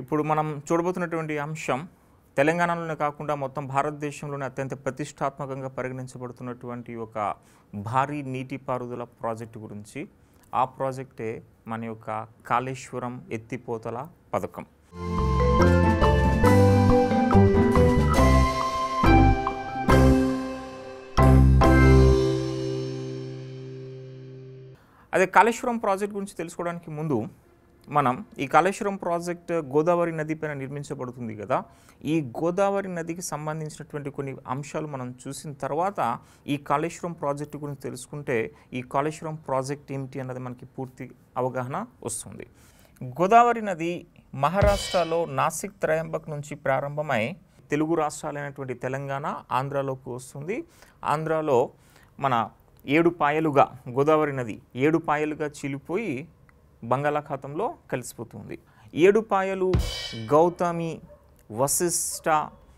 ఇప్పుడు మనం చూడబోతున్నటువంటి అంశం తెలంగాణలోనే కాకుండా మొత్తం భారతదేశంలోనే అత్యంత ప్రతిష్టాత్మకంగా పరిగణించబడుతున్నటువంటి ఒక భారీ నీటిపారుదల ప్రాజెక్టు గురించి ఆ ప్రాజెక్టే మన యొక్క కాళేశ్వరం ఎత్తిపోతల పథకం అదే కాళేశ్వరం ప్రాజెక్ట్ గురించి తెలుసుకోవడానికి ముందు మనం ఈ కాళేశ్వరం ప్రాజెక్ట్ గోదావరి నది పైన నిర్మించబడుతుంది కదా ఈ గోదావరి నదికి సంబంధించినటువంటి కొన్ని అంశాలు మనం చూసిన తర్వాత ఈ కాళేశ్వరం ప్రాజెక్టు గురించి తెలుసుకుంటే ఈ కాళేశ్వరం ప్రాజెక్ట్ ఏమిటి అన్నది మనకి పూర్తి అవగాహన వస్తుంది గోదావరి నది మహారాష్ట్రలో నాసిక్ త్రయంబక్ నుంచి ప్రారంభమై తెలుగు రాష్ట్రాలైనటువంటి తెలంగాణ ఆంధ్రాలోకి వస్తుంది ఆంధ్రాలో మన ఏడు పాయలుగా గోదావరి నది ఏడు పాయలుగా చీలిపోయి బంగాళాఖాతంలో కలిసిపోతుంది ఏడు పాయలు గౌతమి వశిష్ట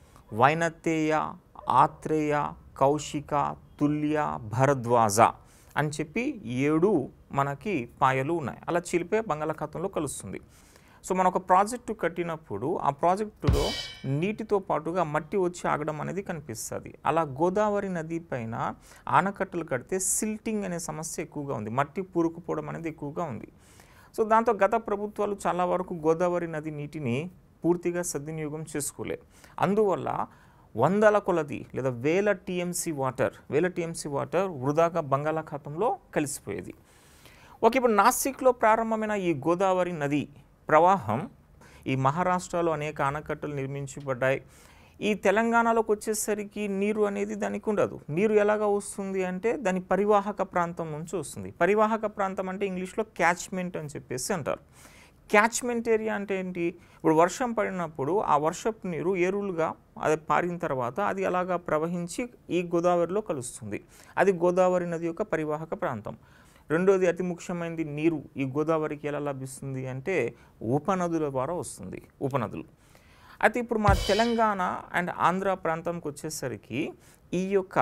వైనతేయ ఆత్రేయ కౌశిక తుల్య భరద్వాజ అని చెప్పి ఏడు మనకి పాయలు ఉన్నాయి అలా చీలిపోయి బంగాళాఖాతంలో కలుస్తుంది సో మనం ఒక ప్రాజెక్టు కట్టినప్పుడు ఆ ప్రాజెక్టులో నీటితో పాటుగా మట్టి వచ్చి ఆగడం అనేది కనిపిస్తుంది అలా గోదావరి నది పైన ఆనకట్టలు కడితే సిల్టింగ్ అనే సమస్య ఎక్కువగా ఉంది మట్టి పూరుకుపోవడం అనేది ఎక్కువగా ఉంది సో దాంతో గత ప్రభుత్వాలు చాలా వరకు గోదావరి నది నీటిని పూర్తిగా సద్వినియోగం చేసుకోలేదు అందువల్ల వందల కొలది లేదా వేల టీఎంసీ వాటర్ వేల టీఎంసీ వాటర్ వృధాగా బంగాళాఖాతంలో కలిసిపోయేది ఓకే ఇప్పుడు నాసిక్లో ప్రారంభమైన ఈ గోదావరి నది ప్రవాహం ఈ మహారాష్ట్రలో అనేక ఆనకట్టలు నిర్మించబడ్డాయి ఈ తెలంగాణలోకి వచ్చేసరికి నీరు అనేది దానికి ఉండదు నీరు ఎలాగ వస్తుంది అంటే దాని పరివాహక ప్రాంతం నుంచి వస్తుంది పరివాహక ప్రాంతం అంటే ఇంగ్లీష్లో క్యాచ్మెంట్ అని చెప్పేసి అంటారు క్యాచ్మెంట్ ఏరియా అంటే ఏంటి ఇప్పుడు వర్షం పడినప్పుడు ఆ వర్షపు నీరు ఏరులుగా అది పారిన తర్వాత అది అలాగా ప్రవహించి ఈ గోదావరిలో కలుస్తుంది అది గోదావరి నది యొక్క పరివాహక ప్రాంతం రెండోది అతి ముఖ్యమైనది నీరు ఈ గోదావరికి ఎలా లభిస్తుంది అంటే ఉపనదుల ద్వారా వస్తుంది ఉపనదులు అయితే ఇప్పుడు మా తెలంగాణ అండ్ ఆంధ్ర ప్రాంతంకి వచ్చేసరికి ఈ యొక్క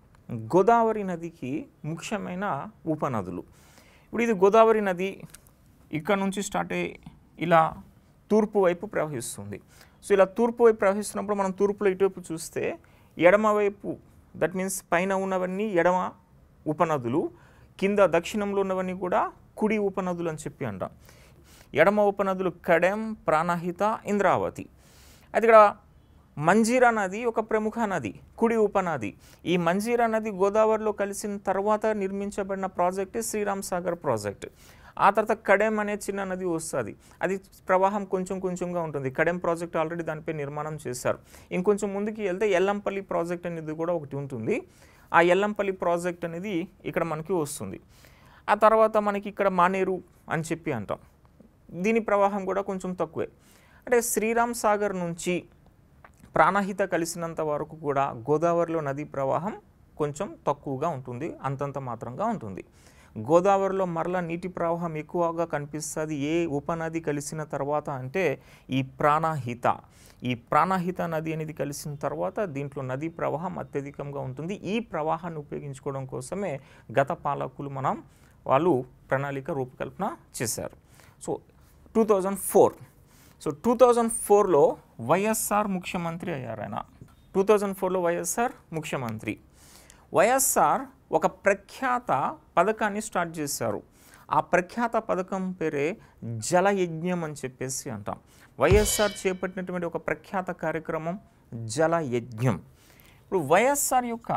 గోదావరి నదికి ముఖ్యమైన ఉపనదులు ఇప్పుడు ఇది గోదావరి నది ఇక్కడ నుంచి స్టార్ట్ అయ్యి ఇలా తూర్పు వైపు ప్రవహిస్తుంది సో ఇలా తూర్పు వైపు ప్రవహిస్తున్నప్పుడు మనం తూర్పులో ఇటువైపు చూస్తే ఎడమ వైపు దట్ మీన్స్ పైన ఉన్నవన్నీ ఎడమ ఉపనదులు కింద దక్షిణంలో ఉన్నవన్నీ కూడా కుడి ఉపనదులు అని చెప్పి అంటాం ఎడమ ఉపనదులు కడెం ప్రాణహిత ఇంద్రావతి అది ఇక్కడ మంజీరా నది ఒక ప్రముఖ నది కుడి ఉపనది ఈ మంజీరా నది గోదావరిలో కలిసిన తర్వాత నిర్మించబడిన ప్రాజెక్టే శ్రీరామ్ సాగర్ ప్రాజెక్ట్ ఆ తర్వాత కడెం అనే చిన్న నది వస్తుంది అది ప్రవాహం కొంచెం కొంచెంగా ఉంటుంది కడెం ప్రాజెక్ట్ ఆల్రెడీ దానిపై నిర్మాణం చేశారు ఇంకొంచెం ముందుకు వెళ్తే ఎల్లంపల్లి ప్రాజెక్ట్ అనేది కూడా ఒకటి ఉంటుంది ఆ ఎల్లంపల్లి ప్రాజెక్ట్ అనేది ఇక్కడ మనకి వస్తుంది ఆ తర్వాత మనకి ఇక్కడ మానేరు అని చెప్పి అంటాం దీని ప్రవాహం కూడా కొంచెం తక్కువే అంటే శ్రీరామ్ సాగర్ నుంచి ప్రాణహిత కలిసినంత వరకు కూడా గోదావరిలో నదీ ప్రవాహం కొంచెం తక్కువగా ఉంటుంది అంతంత మాత్రంగా ఉంటుంది గోదావరిలో మరలా నీటి ప్రవాహం ఎక్కువగా కనిపిస్తుంది ఏ ఉపనది కలిసిన తర్వాత అంటే ఈ ప్రాణహిత ఈ ప్రాణహిత నది అనేది కలిసిన తర్వాత దీంట్లో నదీ ప్రవాహం అత్యధికంగా ఉంటుంది ఈ ప్రవాహాన్ని ఉపయోగించుకోవడం కోసమే గత పాలకులు మనం వాళ్ళు ప్రణాళిక రూపకల్పన చేశారు so two thousand four so two thousand ఫోర్లో వైఎస్ఆర్ ముఖ్యమంత్రి అయ్యారు ఆయన టూ థౌజండ్ ఫోర్లో వైఎస్ఆర్ ముఖ్యమంత్రి వైఎస్ఆర్ ఒక ప్రఖ్యాత పథకాన్ని స్టార్ట్ చేశారు ఆ ప్రఖ్యాత పథకం పేరే జలయజ్ఞం అని చెప్పేసి అంటాం వైఎస్ఆర్ చేపట్టినటువంటి ఒక ప్రఖ్యాత కార్యక్రమం జలయజ్ఞం ఇప్పుడు వైఎస్ఆర్ యొక్క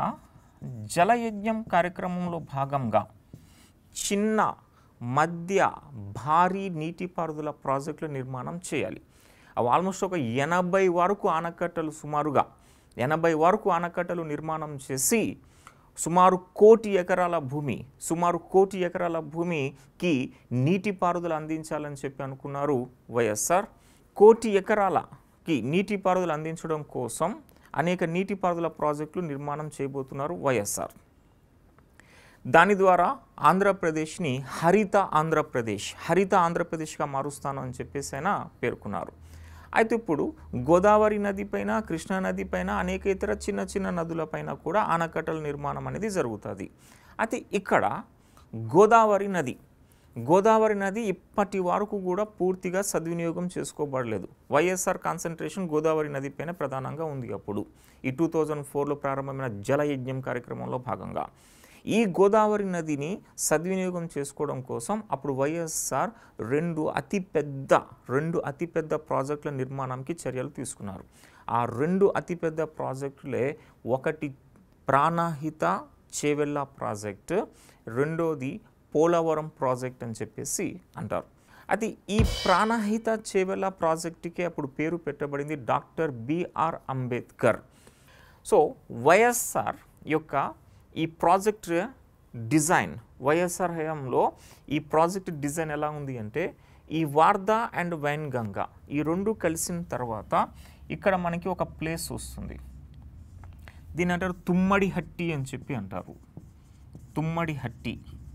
జలయజ్ఞం కార్యక్రమంలో భాగంగా చిన్న మధ్య భారీ నీటిపారుదల ప్రాజెక్టుల నిర్మాణం చేయాలి అవి ఆల్మోస్ట్ ఒక ఎనభై వరకు ఆనకట్టలు సుమారుగా ఎనభై వరకు ఆనకట్టలు నిర్మాణం చేసి సుమారు కోటి ఎకరాల భూమి సుమారు కోటి ఎకరాల భూమికి నీటిపారుదల అందించాలని చెప్పి అనుకున్నారు వైఎస్ఆర్ కోటి ఎకరాలకి నీటిపారుదల అందించడం కోసం అనేక నీటిపారుదల ప్రాజెక్టులు నిర్మాణం చేయబోతున్నారు వైఎస్ఆర్ దాని ద్వారా ఆంధ్రప్రదేశ్ని హరిత ఆంధ్రప్రదేశ్ హరిత ఆంధ్రప్రదేశ్గా మారుస్తాను అని చెప్పేసి ఆయన పేర్కొన్నారు అయితే ఇప్పుడు గోదావరి నది పైన కృష్ణా నది పైన అనేక ఇతర చిన్న చిన్న నదులపైన కూడా ఆనకట్టల నిర్మాణం అనేది జరుగుతుంది అయితే ఇక్కడ గోదావరి నది గోదావరి నది ఇప్పటి వరకు కూడా పూర్తిగా సద్వినియోగం చేసుకోబడలేదు వైఎస్ఆర్ కాన్సన్ట్రేషన్ గోదావరి నది పైన ప్రధానంగా ఉంది అప్పుడు ఈ టూ థౌజండ్ ఫోర్లో ప్రారంభమైన జలయజ్ఞం కార్యక్రమంలో భాగంగా ఈ గోదావరి నదిని సద్వినియోగం చేసుకోవడం కోసం అప్పుడు వైఎస్ఆర్ రెండు అతిపెద్ద రెండు అతిపెద్ద ప్రాజెక్టుల నిర్మాణానికి చర్యలు తీసుకున్నారు ఆ రెండు అతిపెద్ద ప్రాజెక్టులే ఒకటి ప్రాణహిత చేవెళ్ళ ప్రాజెక్టు రెండోది పోలవరం ప్రాజెక్ట్ అని చెప్పేసి అంటారు అది ఈ ప్రాణహిత చేవెళ్ళ ప్రాజెక్టుకి అప్పుడు పేరు పెట్టబడింది doctor BR Ambedkar so YSR యొక్క ఈ ప్రాజెక్ట్ డిజైన్ వైఎస్ఆర్ హయాంలో ఈ ప్రాజెక్ట్ డిజైన్ ఎలా ఉంది అంటే ఈ వార్దా అండ్ వైన్ గంగా ఈ రెండు కలిసిన తర్వాత ఇక్కడ మనకి ఒక ప్లేస్ వస్తుంది దీని అంటారు తుమ్మడి హట్టి అని చెప్పి అంటారు తుమ్మడి హట్టి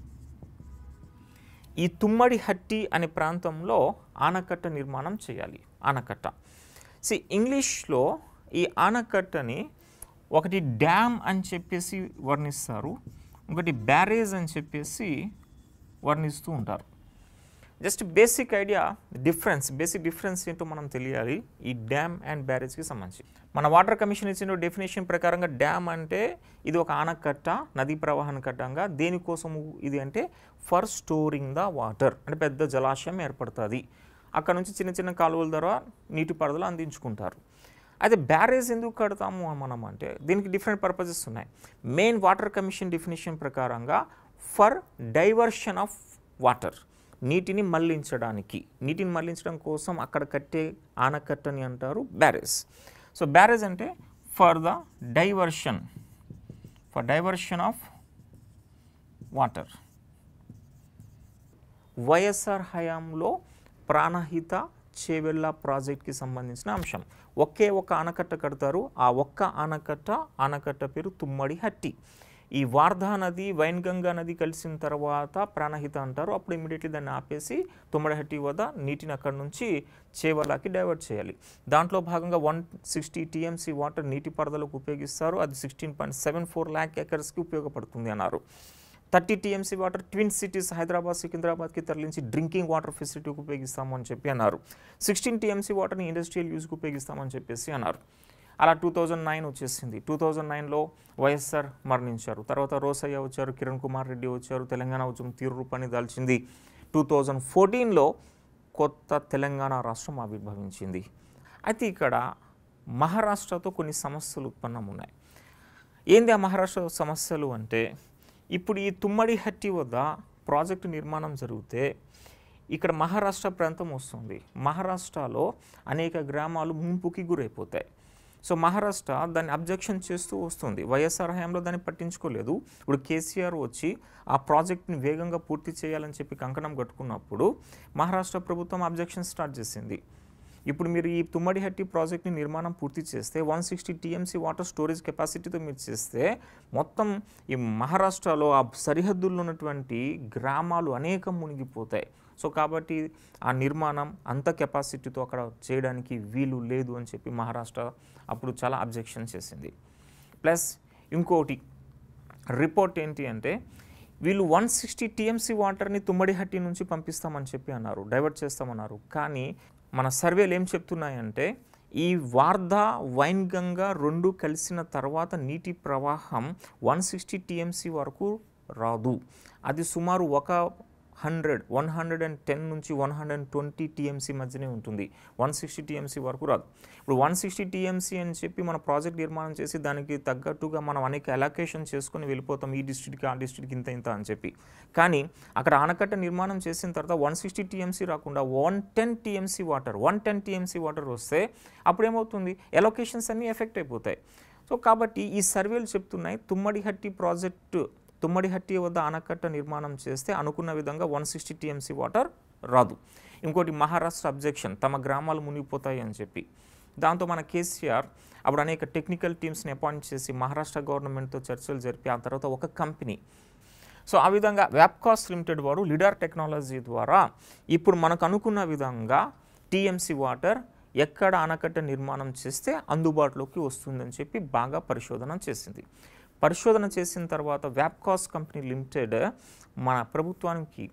ఈ తుమ్మడి హట్టి అనే ప్రాంతంలో ఆనకట్ట నిర్మాణం చేయాలి ఆనకట్ట సి ఇంగ్లీష్లో ఈ ఆనకట్టని ఒకటి డ్యామ్ అని చెప్పేసి వర్ణిస్తారు ఒకటి బ్యారేజ్ అని చెప్పేసి వర్ణిస్తూ ఉంటారు just basic idea difference basic difference ఏంటో మనం తెలియాలి ఈ డ్యామ్ అండ్ బ్యారేజ్కి సంబంధించి మన వాటర్ కమిషన్ ఇచ్చిన డెఫినేషన్ ప్రకారంగా డ్యామ్ అంటే ఇది ఒక ఆనకట్ట నదీ ప్రవాహన కట్టంగా దేనికోసము ఇది అంటే ఫర్ స్టోరింగ్ ద వాటర్ అంటే పెద్ద జలాశయం ఏర్పడుతుంది అక్కడ నుంచి చిన్న చిన్న కాలువల ద్వారా నీటిపారుదల అందించుకుంటారు అయితే బ్యారేజ్ ఎందుకు కడతాము మనం అంటే దీనికి డిఫరెంట్ పర్పసెస్ ఉన్నాయి మెయిన్ వాటర్ కమిషన్ డెఫినేషన్ ప్రకారంగా ఫర్ డైవర్షన్ ఆఫ్ వాటర్ నీటిని మళ్లించడానికి నీటిని మళ్లించడం కోసం అక్కడ కట్టే ఆనకట్టని అంటారు బ్యారేజ్ సో బ్యారేజ్ అంటే for the diversion for diversion of water YSR హయాంలో ప్రాణహిత చేవెళ్ళ ప్రాజెక్ట్కి సంబంధించిన అంశం ఒకే ఒక ఆనకట్ట కడతారు ఆ ఒక్క ఆనకట్ట ఆనకట్ట పేరు తుమ్మడి హట్టి ఈ వార్ధా నది వైన్గంగా నది కలిసిన తర్వాత ప్రాణహిత అంటారు అప్పుడు ఇమీడియట్లీ దాన్ని ఆపేసి తుమ్మడిహట్టి వద్ద నీటిని అక్కడి నుంచి చేవలాకి డైవర్ట్ చేయాలి దాంట్లో భాగంగా వన్ సిక్స్టీ టీఎంసీ వాటర్ నీటిపారుదలకు ఉపయోగిస్తారు అది sixteen point seven four lakh ఎకర్స్కి ఉపయోగపడుతుంది అన్నారు thirty TMC water twin cities Hyderabad సికింద్రాబాద్కి తరలించి డ్రింకింగ్ వాటర్ ఫెసిలిటీకి ఉపయోగిస్తాము అని చెప్పి అన్నారు సిక్స్టీన్ టీఎంసీ వాటర్ని ఇండస్ట్రియల్ యూస్కి ఉపయోగిస్తామని చెప్పేసి అన్నారు అలా టూ థౌజండ్ నైన్ వచ్చేసింది టూ థౌజండ్ నైన్లో వైఎస్ఆర్ మరణించారు తర్వాత రోసయ్య వచ్చారు కిరణ్ కుమార్ రెడ్డి వచ్చారు తెలంగాణ ఉద్యమం తీరు రూపాన్ని దాల్చింది టూ థౌజండ్ ఫోర్టీన్లో కొత్త తెలంగాణ రాష్ట్రం ఆవిర్భవించింది అయితే ఇక్కడ మహారాష్ట్రతో కొన్ని సమస్యలు ఉత్పన్నం ఉన్నాయి ఏంది ఆ మహారాష్ట్ర సమస్యలు అంటే ఇప్పుడు ఈ తుమ్మడి హట్టి వద్ద ప్రాజెక్టు నిర్మాణం జరిగితే ఇక్కడ మహారాష్ట్ర ప్రాంతం వస్తుంది మహారాష్ట్రలో అనేక గ్రామాలు ముంపుకి గురైపోతాయి సో మహారాష్ట్ర దాన్ని అబ్జెక్షన్ చేస్తూ వస్తుంది వైఎస్ఆర్ హయాంలో దాన్ని పట్టించుకోలేదు ఇప్పుడు కేసీఆర్ వచ్చి ఆ ప్రాజెక్ట్ని వేగంగా పూర్తి చేయాలని చెప్పి కంకణం కట్టుకున్నప్పుడు మహారాష్ట్ర ప్రభుత్వం అబ్జెక్షన్ స్టార్ట్ చేసింది ఇప్పుడు మీరు ఈ తుమ్మడిహట్టి ప్రాజెక్ట్ని నిర్మాణం పూర్తి చేస్తే one sixty TMC water storage కెపాసిటీతో మీరు చేస్తే మొత్తం ఈ మహారాష్ట్రలో ఆ సరిహద్దుల్లో ఉన్నటువంటి గ్రామాలు అనేకం మునిగిపోతాయి సో కాబట్టి ఆ నిర్మాణం అంత కెపాసిటీతో అక్కడ చేయడానికి వీలు లేదు అని చెప్పి మహారాష్ట్ర అప్పుడు చాలా అబ్జెక్షన్ చేసింది ప్లస్ ఇంకోటి రిపోర్ట్ ఏంటి అంటే వీళ్ళు వన్ సిక్స్టీ టీఎంసీ వాటర్ని తుమ్మడిహట్టి నుంచి పంపిస్తామని చెప్పి అన్నారు డైవర్ట్ చేస్తామన్నారు కానీ మన సర్వేలు ఏం చెప్తున్నాయంటే ఈ వార్ధా వైన్ గంగా రెండు కలిసిన తర్వాత నీటి ప్రవాహం వన్ సిక్స్టీ టీఎంసీ వరకు రాదు అది సుమారు ఒక hundred one hundred and ten నుంచి one hundred and twenty TMC మధ్యనే ఉంటుంది వన్ సిక్స్టీ టీఎంసీ వరకు రాదు ఇప్పుడు వన్ సిక్స్టీ టీఎంసీ అని చెప్పి మన ప్రాజెక్ట్ నిర్మాణం చేసి దానికి తగ్గట్టుగా మనం అనేక అలొకేషన్ చేసుకొని వెళ్ళిపోతాం ఈ డిస్ట్రిక్ట్కి ఆ డిస్ట్రిక్ట్కి ఇంత ఇంత అని చెప్పి కానీ అక్కడ ఆనకట్ట నిర్మాణం చేసిన తర్వాత వన్ సిక్స్టీ టీఎంసీ రాకుండా one ten TMC water one ten TMC water వస్తే అప్పుడు ఏమవుతుంది ఎలొకేషన్స్ అన్నీ ఎఫెక్ట్ అయిపోతాయి సో కాబట్టి ఈ సర్వేలు చెప్తున్నాయి తుమ్మడిహట్టి ప్రాజెక్టు తుమ్మడిహట్టి వద్ద ఆనకట్ట నిర్మాణం చేస్తే అనుకున్న విధంగా వన్ సిక్స్టీ టీఎంసీ వాటర్ రాదు ఇంకోటి మహారాష్ట్ర అబ్జెక్షన్ తమ గ్రామాలు మునిగిపోతాయి అని చెప్పి దాంతో మన కేసీఆర్ అప్పుడు అనేక టెక్నికల్ టీమ్స్ని అపాయింట్ చేసి మహారాష్ట్ర గవర్నమెంట్తో చర్చలు జరిపి ఆ తర్వాత ఒక కంపెనీ సో ఆ విధంగా వ్యాప్కాస్ట్ లిమిటెడ్ వారు లిడార్ టెక్నాలజీ ద్వారా ఇప్పుడు మనకు అనుకున్న విధంగా టీఎంసీ వాటర్ ఎక్కడ ఆనకట్ట నిర్మాణం చేస్తే అందుబాటులోకి వస్తుందని చెప్పి బాగా పరిశోధన చేసింది పరిశోధన చేసిన తర్వాత వ్యాప్కాస్ కంపెనీ లిమిటెడ్ మన ప్రభుత్వానికి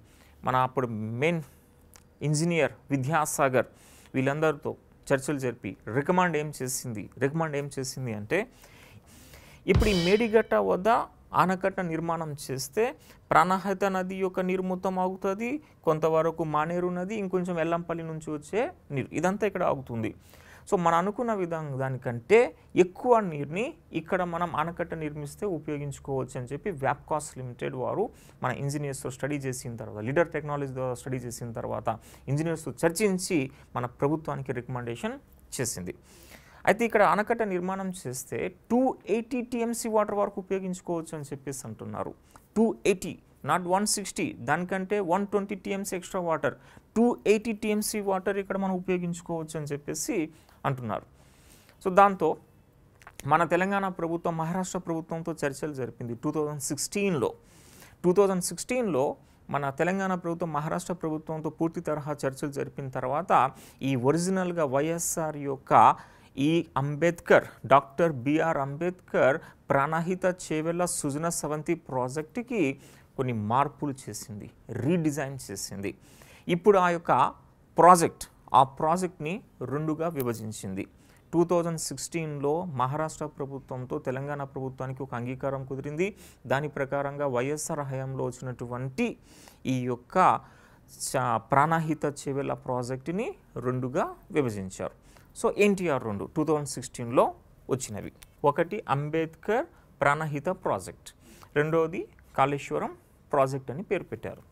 మన అప్పుడు మెయిన్ ఇంజనీర్ విద్యాసాగర్ వీళ్ళందరితో చర్చలు జరిపి రికమాండ్ ఏం చేసింది రికమాండ్ ఏం చేసింది అంటే ఇప్పుడు ఈ మేడిగట్ట వద్ద ఆనకట్ట నిర్మాణం చేస్తే ప్రాణహిత నది యొక్క నీరు మొత్తం ఆగుతుంది కొంతవరకు మానేరు నది ఇంకొంచెం ఎల్లంపల్లి నుంచి వచ్చే నీరు ఇదంతా ఇక్కడ ఆగుతుంది సో మనం అనుకున్న విధంగా దానికంటే ఎక్కువ నీరుని ఇక్కడ మనం ఆనకట్ట నిర్మిస్తే ఉపయోగించుకోవచ్చు అని చెప్పి వ్యాప్కాస్ లిమిటెడ్ వారు మన ఇంజనీర్స్తో స్టడీ చేసిన తర్వాత లీడర్ టెక్నాలజీ ద్వారా స్టడీ చేసిన తర్వాత ఇంజనీర్స్తో చర్చించి మన ప్రభుత్వానికి రికమెండేషన్ చేసింది అయితే ఇక్కడ ఆనకట్ట నిర్మాణం చేస్తే టూ ఎయిటీ టీఎంసీ వాటర్ వరకు ఉపయోగించుకోవచ్చు అని చెప్పేసి అంటున్నారు two eighty not one sixty దానికంటే one twenty TMC extra water two eighty TMC water ఇక్కడ మనం ఉపయోగించుకోవచ్చు అని చెప్పేసి అంటున్నారు సో దాంతో మన తెలంగాణ ప్రభుత్వం మహారాష్ట్ర ప్రభుత్వంతో చర్చలు జరిపింది టూ థౌజండ్ సిక్స్టీన్లో టూ థౌజండ్ సిక్స్టీన్లో మన తెలంగాణ ప్రభుత్వం మహారాష్ట్ర ప్రభుత్వంతో పూర్తి తరహా చర్చలు జరిపిన తర్వాత ఈ ఒరిజినల్గా వైఎస్ఆర్ యొక్క ఈ అంబేద్కర్ డాక్టర్ బిఆర్ అంబేద్కర్ ప్రాణహిత చేవెళ్ళ సుజన సవంతి ప్రాజెక్టుకి కొన్ని మార్పులు చేసింది రీడిజైన్ చేసింది ఇప్పుడు ఆ యొక్క ప్రాజెక్ట్ ఆ ప్రాజెక్ట్ని రెండుగా విభజించింది టూ థౌజండ్ సిక్స్టీన్లో మహారాష్ట్ర ప్రభుత్వంతో తెలంగాణ ప్రభుత్వానికి ఒక అంగీకారం కుదిరింది దాని ప్రకారంగా వైఎస్ఆర్ హయాంలో వచ్చినటువంటి ఈ యొక్క చ- ప్రాణహిత చెవెల ప్రాజెక్టుని రెండుగా విభజించారు సో ఎన్టీఆర్ రెండు టూ థౌజండ్ సిక్స్టీన్లో వచ్చినవి ఒకటి అంబేద్కర్ ప్రాణహిత ప్రాజెక్ట్ రెండవది కాళేశ్వరం ప్రాజెక్ట్ అని పేరు పెట్టారు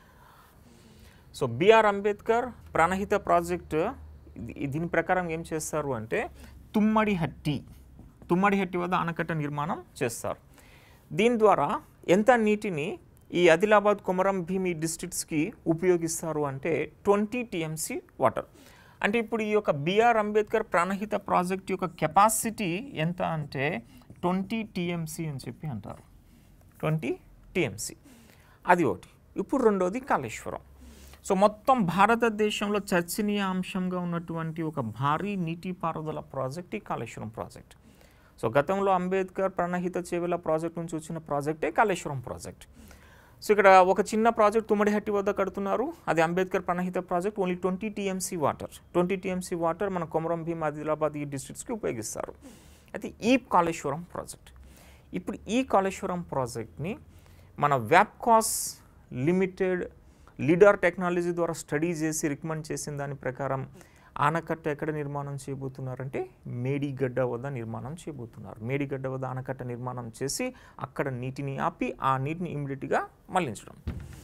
సో బిఆర్ అంబేద్కర్ ప్రాణహిత ప్రాజెక్ట్ ఇది- దీని ప్రకారం ఏం చేస్తారు అంటే తుమ్మడి హట్టి తుమ్మడి హట్టి వద్ద ఆనకట్ట నిర్మాణం చేస్తారు దీని ద్వారా ఎంత నీటిని ఈ ఆదిలాబాద్ కొమరం భీమి డిస్ట్రిక్ట్స్కి ఉపయోగిస్తారు అంటే ట్వంటీ టీఎంసీ వాటర్ అంటే ఇప్పుడు ఈ యొక్క బిఆర్ అంబేద్కర్ ప్రాణహిత ప్రాజెక్ట్ యొక్క కెపాసిటీ ఎంత అంటే ట్వంటీ టీఎంసీ అని చెప్పి అంటారు ట్వంటీ టీఎంసీ అది ఒకటి ఇప్పుడు రెండోది కాళేశ్వరం సో మొత్తం భారతదేశంలో చర్చనీయాంశంగా ఉన్నటువంటి ఒక భారీ నీటిపారుదల ప్రాజెక్ట్ ఈ కాళేశ్వరం ప్రాజెక్ట్ సో గతంలో అంబేద్కర్ ప్రణహిత చేవెల ప్రాజెక్ట్ నుంచి వచ్చిన ప్రాజెక్టే కాళేశ్వరం ప్రాజెక్ట్ సో ఇక్కడ ఒక చిన్న ప్రాజెక్ట్ తుమ్మడిహట్టి వద్ద కడుతున్నారు అది Ambedkar Pranahita project only twenty TMC water twenty TMC water మన కొమరం భీమ్ ఆదిలాబాద్ ఈ డిస్ట్రిక్ట్స్కి ఉపయోగిస్తారు అయితే ఈ కాళేశ్వరం ప్రాజెక్ట్ ఇప్పుడు ఈ కాళేశ్వరం ప్రాజెక్ట్ని మన వ్యాప్కాస్ లిమిటెడ్ లీడర్ టెక్నాలజీ ద్వారా స్టడీ చేసి రికమెండ్ చేసిన దాని ప్రకారం ఆనకట్ట ఎక్కడ నిర్మాణం చేయబోతున్నారంటే మేడిగడ్డ వద్ద నిర్మాణం చేయబోతున్నారు మేడిగడ్డ వద్ద ఆనకట్ట నిర్మాణం చేసి అక్కడ నీటిని ఆపి ఆ నీటిని ఇమ్మీడియట్గా మళ్లించడం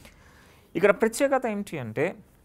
ఇక్కడ ప్రత్యేకత ఏంటి అంటే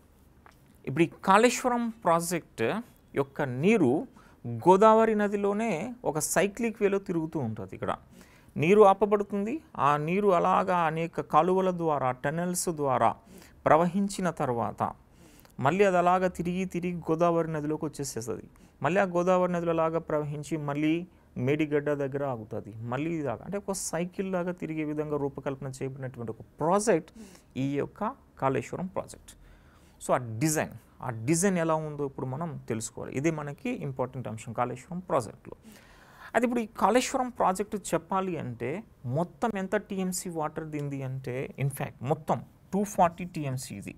ఇప్పుడు ఈ కాళేశ్వరం ప్రాజెక్ట్ యొక్క నీరు గోదావరి నదిలోనే ఒక సైక్లిక్ వేలో తిరుగుతూ ఉంటుంది ఇక్కడ నీరు ఆపబడుతుంది ఆ నీరు అలాగా అనేక కాలువల ద్వారా టనెల్స్ ద్వారా ప్రవహించిన తర్వాత మళ్ళీ అది అలాగా తిరిగి తిరిగి గోదావరి నదిలోకి వచ్చేసేస్తుంది మళ్ళీ ఆ గోదావరి నదిలో లాగా ప్రవహించి మళ్ళీ మేడిగడ్డ దగ్గర ఆగుతుంది మళ్ళీ ఇదాకా అంటే ఒక సైకిల్ లాగా తిరిగే విధంగా రూపకల్పన చేయబడినటువంటి ఒక ప్రాజెక్ట్ ఈ యొక్క కాళేశ్వరం ప్రాజెక్ట్ సో ఆ డిజైన్ ఆ డిజైన్ ఎలా ఉందో ఇప్పుడు మనం తెలుసుకోవాలి ఇది మనకి ఇంపార్టెంట్ అంశం కాళేశ్వరం ప్రాజెక్టులో అది ఇప్పుడు ఈ కాళేశ్వరం ప్రాజెక్టు చెప్పాలి అంటే మొత్తం ఎంత టీఎంసీ వాటర్ దింది అంటే ఇన్ఫ్యాక్ట్ మొత్తం టూ ఫార్టీ టీఎంసీ ఇది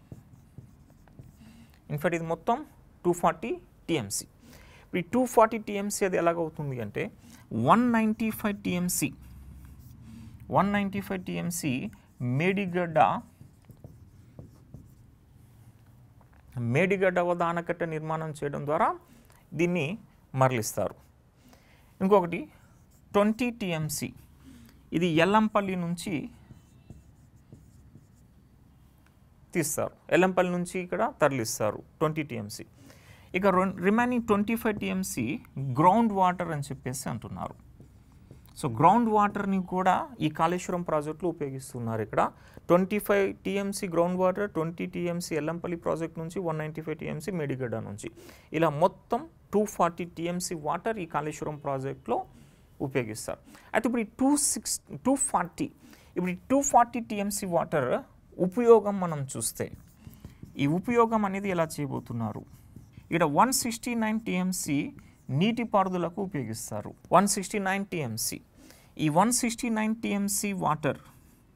ఇన్ఫ్యాక్ట్ ఇది మొత్తం టూ ఫార్టీ టీఎంసీ ఇప్పుడు ఈ టూ ఫార్టీ టీఎంసీ అది ఎలాగవుతుంది అంటే one ninety five TMC one ninety five TMC Medigadda Medigadda వద్ద ఆనకట్ట నిర్మాణం చేయడం ద్వారా దీన్ని మరలిస్తారు ఇంకొకటి ట్వంటీ టీఎంసీ ఇది ఎల్లంపల్లి నుంచి తీస్తారు ఎల్లంపల్లి నుంచి ఇక్కడ తరలిస్తారు ట్వంటీ టీఎంసీ ఇక remaining twenty five TMC ground water అని చెప్పేసి అంటున్నారు సో గ్రౌండ్ వాటర్ని కూడా ఈ కాళేశ్వరం ప్రాజెక్టులో ఉపయోగిస్తున్నారు ఇక్కడ twenty five TMC ground water twenty TMC Yellampalli project నుంచి one ninety five TMC Medigadda నుంచి ఇలా మొత్తం టూ ఫార్టీ టీఎంసీ వాటర్ ఈ కాళేశ్వరం ప్రాజెక్ట్లో ఉపయోగిస్తారు అయితే ఇప్పుడు ఈ టూ సిక్స్ టూ ఫార్టీ ఇప్పుడు ఈ టూ ఫార్టీ టీఎంసీ వాటర్ ఉపయోగం మనం చూస్తే ఈ ఉపయోగం అనేది ఎలా చేయబోతున్నారు ఇక్కడ వన్ సిక్స్టీ నైన్ టీఎంసీ నీటిపారుదలకు ఉపయోగిస్తారు వన్ సిక్స్టీ నైన్ టీఎంసీ ఈ one sixty nine TMC water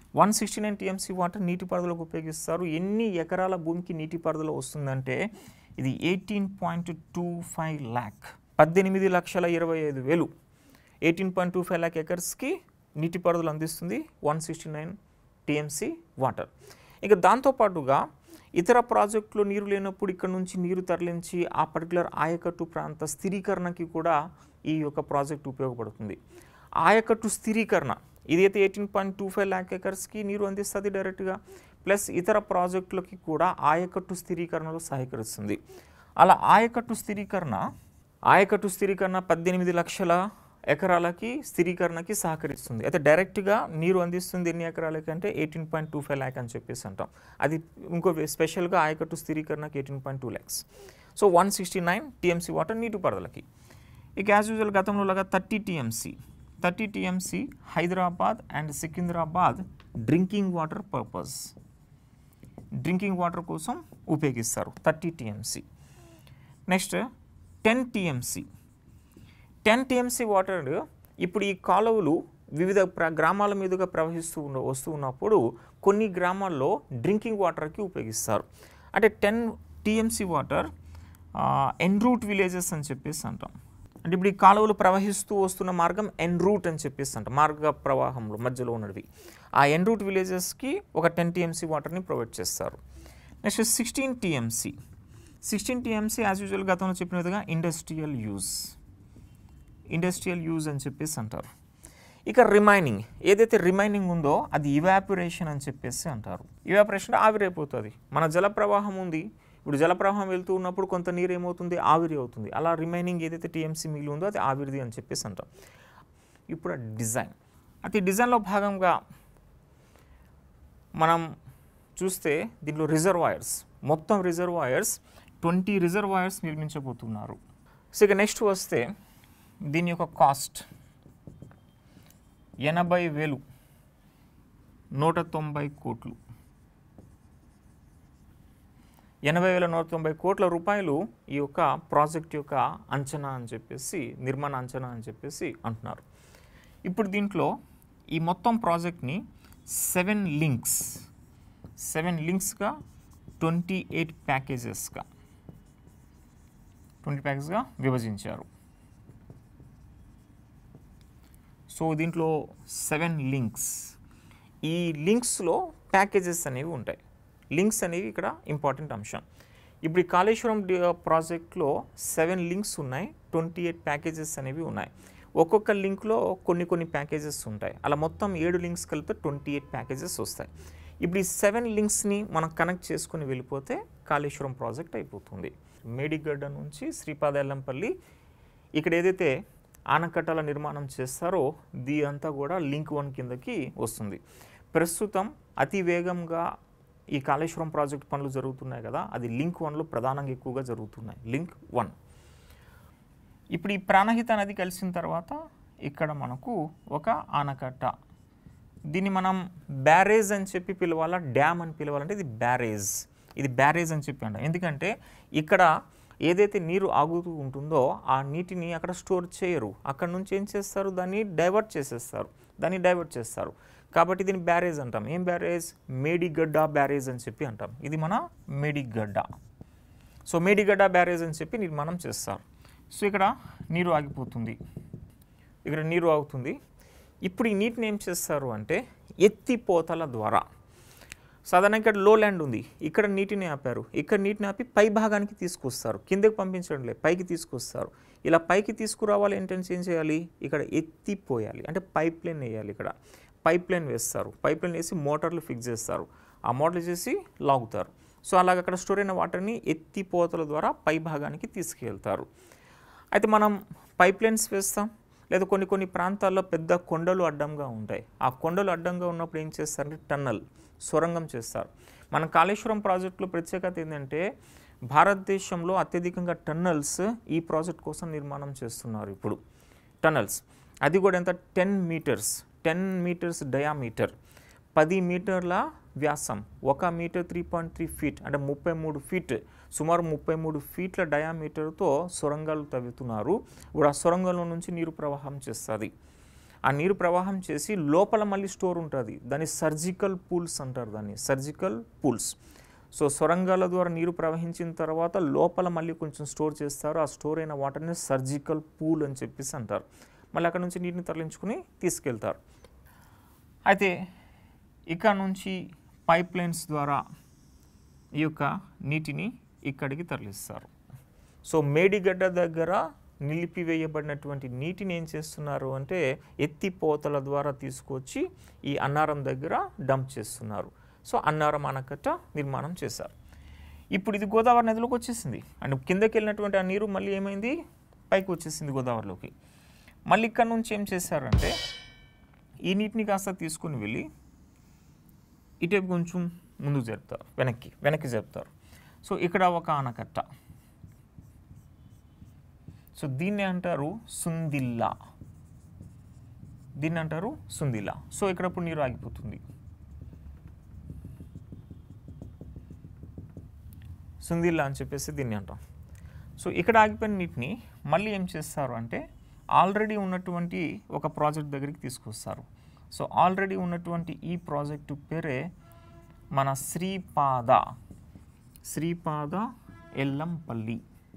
one sixty nine TMC water నీటిపారుదలకు ఉపయోగిస్తారు ఎన్ని ఎకరాల భూమికి నీటిపారుదల వస్తుందంటే ఇది eighteen point two five lakh పద్దెనిమిది లక్షల ఇరవై ఐదు వేలు eighteen point two five lakh ఎకర్స్కి నీటిపారుదల అందిస్తుంది one sixty nine TMC water ఇక దాంతోపాటుగా ఇతర ప్రాజెక్టులో నీరు లేనప్పుడు ఇక్కడ నుంచి నీరు తరలించి ఆ పర్టికులర్ ఆయకట్టు ప్రాంత స్థిరీకరణకి కూడా ఈ యొక్క ప్రాజెక్ట్ ఉపయోగపడుతుంది ఆయకట్టు స్థిరీకరణ ఇదైతే eighteen point two five lakh ఎకర్స్కి నీరు అందిస్తుంది డైరెక్ట్గా ప్లస్ ఇతర ప్రాజెక్టులకి కూడా ఆయకట్టు స్థిరీకరణలో సహకరిస్తుంది అలా ఆయకట్టు స్థిరీకరణ ఆయకట్టు స్థిరీకరణ పద్దెనిమిది లక్షల ఎకరాలకి స్థిరీకరణకి సహకరిస్తుంది అయితే డైరెక్ట్గా నీరు అందిస్తుంది ఎన్ని ఎకరాలకి అంటే eighteen point two five lakh అని చెప్పేసి అంటాం అది ఇంకో స్పెషల్గా ఆయకట్టు స్థిరీకరణకి eighteen point two lakhs so one sixty nine TMC water నీటిపారుదలకి ఇక యాజ్ యూజువల్ గతంలో లాగా thirty TMC thirty TMC Hyderabad and Secunderabad drinking water purpose drinking water కోసం ఉపయోగిస్తారు thirty TMC next ten TMC ten TMC water ఇప్పుడు ఈ కాలువలు వివిధ ప్ర గ్రామాల మీదుగా ప్రవహిస్తూ ఉన్న వస్తూ ఉన్నప్పుడు కొన్ని గ్రామాల్లో డ్రింకింగ్ వాటర్కి ఉపయోగిస్తారు అంటే ten TMC water en route villages అని చెప్పేసి అంటాం అంటే ఇప్పుడు ఈ కాలువలు ప్రవహిస్తూ వస్తున్న మార్గం ఎన్రూట్ అని చెప్పేసి అంటాం మార్గ ప్రవాహంలో మధ్యలో ఉన్నవి ఆ ఎన్రూట్ విలేజెస్కి ఒక టెన్ టీఎంసీ వాటర్ని ప్రొవైడ్ చేస్తారు next sixteen TMC sixteen TMC as usual గతంలో చెప్పిన విధంగా ఇండస్ట్రియల్ యూజ్ ఇండస్ట్రియల్ యూజ్ అని చెప్పేసి అంటారు ఇక రిమైనింగ్ ఏదైతే రిమైనింగ్ ఉందో అది ఇవాపరేషన్ అని చెప్పేసి అంటారు ఇవాపరేషన్ ఆవిరైపోతుంది మన జల ప్రవాహం ఉంది ఇప్పుడు జల ప్రవాహం వెళ్తూ ఉన్నప్పుడు కొంత నీరు ఏమవుతుంది ఆవిరి అవుతుంది అలా రిమైనింగ్ ఏదైతే టీఎంసీ మిగిలి ఉందో అది ఆవిరిది అని చెప్పేసి అంటాం ఇప్పుడు డిజైన్ అయితే డిజైన్లో భాగంగా మనం చూస్తే దీంట్లో రిజర్వాయర్స్ మొత్తం రిజర్వాయర్స్ ట్వంటీ రిజర్వాయర్స్ నిర్మించబోతున్నారు సో ఇక నెక్స్ట్ వస్తే దీని యొక్క కాస్ట్ ఎనభై వేలు నూట తొంభై కోట్లు ఎనభై వేల నూట తొంభై కోట్ల రూపాయలు ఈ యొక్క ప్రాజెక్ట్ యొక్క అంచనా అని చెప్పేసి నిర్మాణ అంచనా అని చెప్పేసి అంటున్నారు ఇప్పుడు దీంట్లో ఈ మొత్తం ప్రాజెక్ట్ని సెవెన్ లింక్స్ సెవెన్ లింక్స్గా ట్వంటీ ఎయిట్ ప్యాకేజెస్గా ట్వంటీ ప్యాకేజ్గా విభజించారు సో దీంట్లో సెవెన్ లింక్స్ ఈ లింక్స్లో ప్యాకేజెస్ అనేవి ఉంటాయి లింక్స్ అనేవి ఇక్కడ ఇంపార్టెంట్ అంశం ఇప్పుడు ఈ కాళేశ్వరం డి- ప్రాజెక్ట్లో సెవెన్ లింక్స్ ఉన్నాయి ట్వంటీ ఎయిట్ ప్యాకేజెస్ అనేవి ఉన్నాయి ఒక్కొక్క లింక్లో కొన్ని కొన్ని ప్యాకేజెస్ ఉంటాయి అలా మొత్తం ఏడు లింక్స్ కలిపితే ట్వంటీ ఎయిట్ ప్యాకేజెస్ వస్తాయి ఇప్పుడు ఈ సెవెన్ లింక్స్ని మనం కనెక్ట్ చేసుకుని వెళ్ళిపోతే కాళేశ్వరం ప్రాజెక్ట్ అయిపోతుంది మేడిగడ్డ నుంచి శ్రీపాదెల్లంపల్లి ఇక్కడ ఏదైతే ఆనకట్టల నిర్మాణం చేస్తారో దీ అంతా కూడా లింక్ వన్ కిందకి వస్తుంది ప్రస్తుతం అతి వేగంగా ఈ కాళేశ్వరం ప్రాజెక్ట్ పనులు జరుగుతున్నాయి కదా అది లింక్ వన్లో ప్రధానంగా ఎక్కువగా జరుగుతున్నాయి లింక్ వన్ ఇప్పుడు ఈ ప్రాణహిత నది కలిసిన తర్వాత ఇక్కడ మనకు ఒక ఆనకట్ట దీన్ని మనం బ్యారేజ్ అని చెప్పి పిలవాలా డ్యామ్ అని పిలవాలంటే ఇది బ్యారేజ్ ఇది బ్యారేజ్ అని చెప్పి అంట ఎందుకంటే ఇక్కడ ఏదైతే నీరు ఆగుతూ ఉంటుందో ఆ నీటిని అక్కడ స్టోర్ చేయరు అక్కడ నుంచి ఏం చేస్తారు దాన్ని డైవర్ట్ చేసేస్తారు దాన్ని డైవర్ట్ చేస్తారు కాబట్టి దీన్ని బ్యారేజ్ అంటాం ఏం బ్యారేజ్ మేడిగడ్డ బ్యారేజ్ అని చెప్పి అంటాం ఇది మన మేడిగడ్డ సో మేడిగడ్డ బ్యారేజ్ అని చెప్పి నిర్మాణం చేస్తారు సో ఇక్కడ నీరు ఆగిపోతుంది ఇక్కడ నీరు ఆగుతుంది ఇప్పుడు ఈ నీటిని ఏం చేస్తారు అంటే ఎత్తిపోతల ద్వారా సాధారణంగా ఇక్కడ లో ల్యాండ్ ఉంది ఇక్కడ నీటిని ఆపారు ఇక్కడ నీటిని ఆపి పై భాగానికి తీసుకొస్తారు కిందకి పంపించడం లేదు పైకి తీసుకొస్తారు ఇలా పైకి తీసుకురావాలి ఏంటంటే ఏం చేయాలి ఇక్కడ ఎత్తిపోయాలి అంటే పైప్ లైన్ వేయాలి ఇక్కడ పైప్ లైన్ వేస్తారు పైప్ లైన్ వేసి మోటార్లు ఫిక్స్ చేస్తారు ఆ మోటార్లు చేసి లాగుతారు సో అలాగ అక్కడ స్టోర్ అయిన వాటర్ని ఎత్తిపోతల ద్వారా పై భాగానికి తీసుకెళ్తారు అయితే మనం పైప్ లైన్స్ వేస్తాం లేదా కొన్ని కొన్ని ప్రాంతాల్లో పెద్ద కొండలు అడ్డంగా ఉంటాయి ఆ కొండలు అడ్డంగా ఉన్నప్పుడు ఏం చేస్తారంటే టన్నల్ సొరంగం చేస్తారు మన కాళేశ్వరం ప్రాజెక్టులో ప్రత్యేకత ఏంటంటే భారతదేశంలో అత్యధికంగా టన్నల్స్ ఈ ప్రాజెక్ట్ కోసం నిర్మాణం చేస్తున్నారు ఇప్పుడు టన్నల్స్ అది కూడా ఎంత ten metres ten metres diameter పది మీటర్ల వ్యాసం ఒక metre three point three feet అంటే ముప్పై మూడు ఫీట్ సుమారు ముప్పై మూడు ఫీట్ల డయామీటర్తో సొరంగాలు తవ్వుతున్నారు ఇప్పుడు ఆ సొరంగంలో నుంచి నీరు ప్రవాహం చేస్తుంది ఆ నీరు ప్రవాహం చేసి లోపల మళ్ళీ స్టోర్ ఉంటుంది దాన్ని సర్జికల్ పూల్స్ అంటారు దాన్ని సర్జికల్ పూల్స్ సో సొరంగాల ద్వారా నీరు ప్రవహించిన తర్వాత లోపల మళ్ళీ కొంచెం స్టోర్ చేస్తారు ఆ స్టోర్ అయిన వాటర్ని సర్జికల్ పూల్ అని చెప్పేసి అంటారు మళ్ళీ అక్కడ నుంచి నీటిని తరలించుకుని తీసుకెళ్తారు అయితే ఇక్కడ నుంచి పైప్ లైన్స్ ద్వారా ఈ యొక్క నీటిని ఇక్కడికి తరలిస్తారు సో మేడిగడ్డ దగ్గర నిలిపివేయబడినటువంటి నీటిని ఏం చేస్తున్నారు అంటే ఎత్తిపోతల ద్వారా తీసుకొచ్చి ఈ అన్నారం దగ్గర డంప్ చేస్తున్నారు సో అన్నారం ఆనకట్ట నిర్మాణం చేశారు ఇప్పుడు ఇది గోదావరి నదిలోకి వచ్చేసింది అండ్ కిందకి వెళ్ళినటువంటి ఆ నీరు మళ్ళీ ఏమైంది పైకి వచ్చేసింది గోదావరిలోకి మళ్ళీ ఇక్కడ నుంచి ఏం చేశారంటే ఈ నీటిని కాస్త తీసుకుని వెళ్ళి ఇటేపు కొంచెం ముందుకు జరుపుతారు వెనక్కి వెనక్కి జరుపుతారు సో ఇక్కడ ఒక ఆనకట్ట సో దీన్ని అంటారు సుందిల్లా దీన్ని అంటారు సుందిల్లా సో ఇక్కడ ఇప్పుడు నీరు ఆగిపోతుంది సుందిల్లా అని చెప్పేసి దీన్ని అంటాం సో ఇక్కడ ఆగిపోయిన నీటిని మళ్ళీ ఏం చేస్తారు అంటే ఆల్రెడీ ఉన్నటువంటి ఒక ప్రాజెక్ట్ దగ్గరికి తీసుకొస్తారు సో ఆల్రెడీ ఉన్నటువంటి ఈ ప్రాజెక్టు పేరే మన శ్రీపాద శ్రీపాద ఎల్లంపల్లి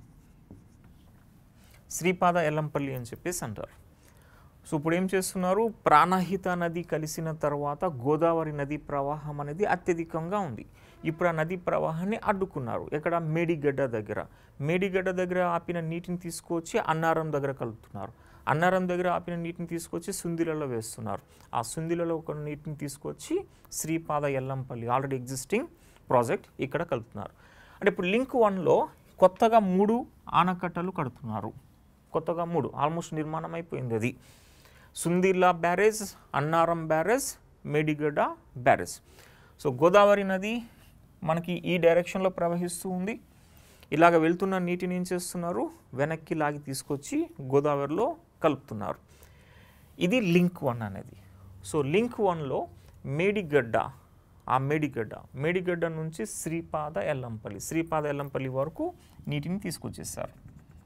శ్రీపాద ఎల్లంపల్లి అని చెప్పేసి అంటారు సో ఇప్పుడు ఏం చేస్తున్నారు ప్రాణహిత నది కలిసిన తర్వాత గోదావరి నది ప్రవాహం అనేది అత్యధికంగా ఉంది ఇప్పుడు ఆ నది ప్రవాహాన్ని అడ్డుకున్నారు ఎక్కడ మేడిగడ్డ దగ్గర మేడిగడ్డ దగ్గర ఆపిన నీటిని తీసుకొచ్చి అన్నారం దగ్గర కలుపుతున్నారు అన్నారం దగ్గర ఆపిన నీటిని తీసుకొచ్చి సుందిలలో వేస్తున్నారు ఆ సుందిలలో ఒక నీటిని తీసుకొచ్చి Sripada Yellampalli already existing project ఇక్కడ కలుపుతున్నారు అంటే ఇప్పుడు లింక్ వన్లో కొత్తగా మూడు ఆనకట్టలు కడుతున్నారు కొత్తగా మూడు ఆల్మోస్ట్ నిర్మాణం అయిపోయింది అది Sundilla barrage Annaram barrage Medigadda barrage so Godavari నది మనకి ఈ డైరెక్షన్లో ప్రవహిస్తూ ఉంది ఇలాగ వెళ్తున్న నీటిని ఏం చేస్తున్నారు వెనక్కి లాగి తీసుకొచ్చి గోదావరిలో కలుపుతున్నారు ఇది లింక్ వన్ అనేది సో లింక్ వన్లో మేడిగడ్డ ఆ మేడిగడ్డ మేడిగడ్డ నుంచి శ్రీపాద ఎల్లంపల్లి శ్రీపాద ఎల్లంపల్లి వరకు నీటిని తీసుకొచ్చేసారు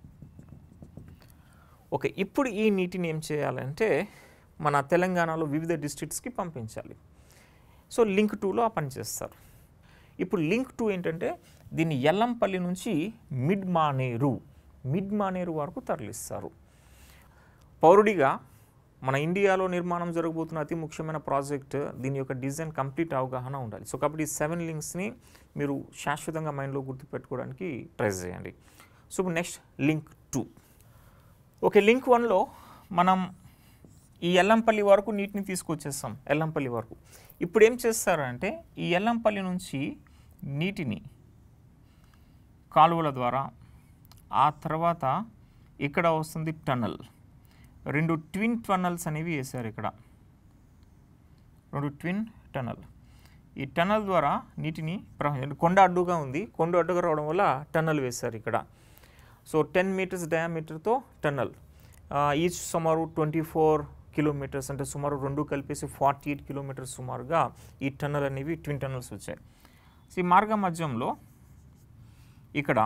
ఓకే ఇప్పుడు ఈ నీటిని ఏం చేయాలంటే మన తెలంగాణలో వివిధ డిస్ట్రిక్ట్స్కి పంపించాలి సో లింక్ టూలో ఆ పని చేస్తారు ఇప్పుడు లింక్ టూ ఏంటంటే దీన్ని ఎల్లంపల్లి నుంచి మిడ్ మానేరు మిడ్ మానేరు వరకు తరలిస్తారు పౌరుడిగా మన ఇండియాలో నిర్మాణం జరగబోతున్న అతి ముఖ్యమైన ప్రాజెక్ట్ దీని యొక్క డిజైన్ కంప్లీట్ అవగాహన ఉండాలి సో కాబట్టి ఈ సెవెన్ లింక్స్ని మీరు శాశ్వతంగా మైండ్లో గుర్తుపెట్టుకోవడానికి ట్రై చేయండి సో ఇప్పుడు next link two okay link వన్లో మనం ఈ ఎల్లంపల్లి వరకు నీటిని తీసుకొచ్చేస్తాం ఎల్లంపల్లి వరకు ఇప్పుడు ఏం చేస్తారంటే ఈ ఎల్లంపల్లి నుంచి నీటిని కాలువల ద్వారా ఆ తర్వాత ఇక్కడ వస్తుంది టన్నల్ రెండు ట్విన్ టన్నల్స్ అనేవి వేశారు ఇక్కడ రెండు ట్విన్ టన్నల్ ఈ టన్నల్ ద్వారా నీటిని ప్రవహి కొండ అడ్డుగా ఉంది కొండ అడ్డుగా రావడం వల్ల టన్నల్ వేశారు ఇక్కడ సో టెన్ మీటర్స్ డయామీటర్తో టన్నల్ ఈచ్ సుమారు ట్వంటీ ఫోర్ కిలోమీటర్స్ అంటే సుమారు రెండు కలిపేసి ఫార్టీ ఎయిట్ కిలోమీటర్స్ సుమారుగా ఈ టన్నల్ అనేవి ట్విన్ టన్నల్స్ వచ్చాయి సో ఈ మార్గ మధ్యంలో ఇక్కడ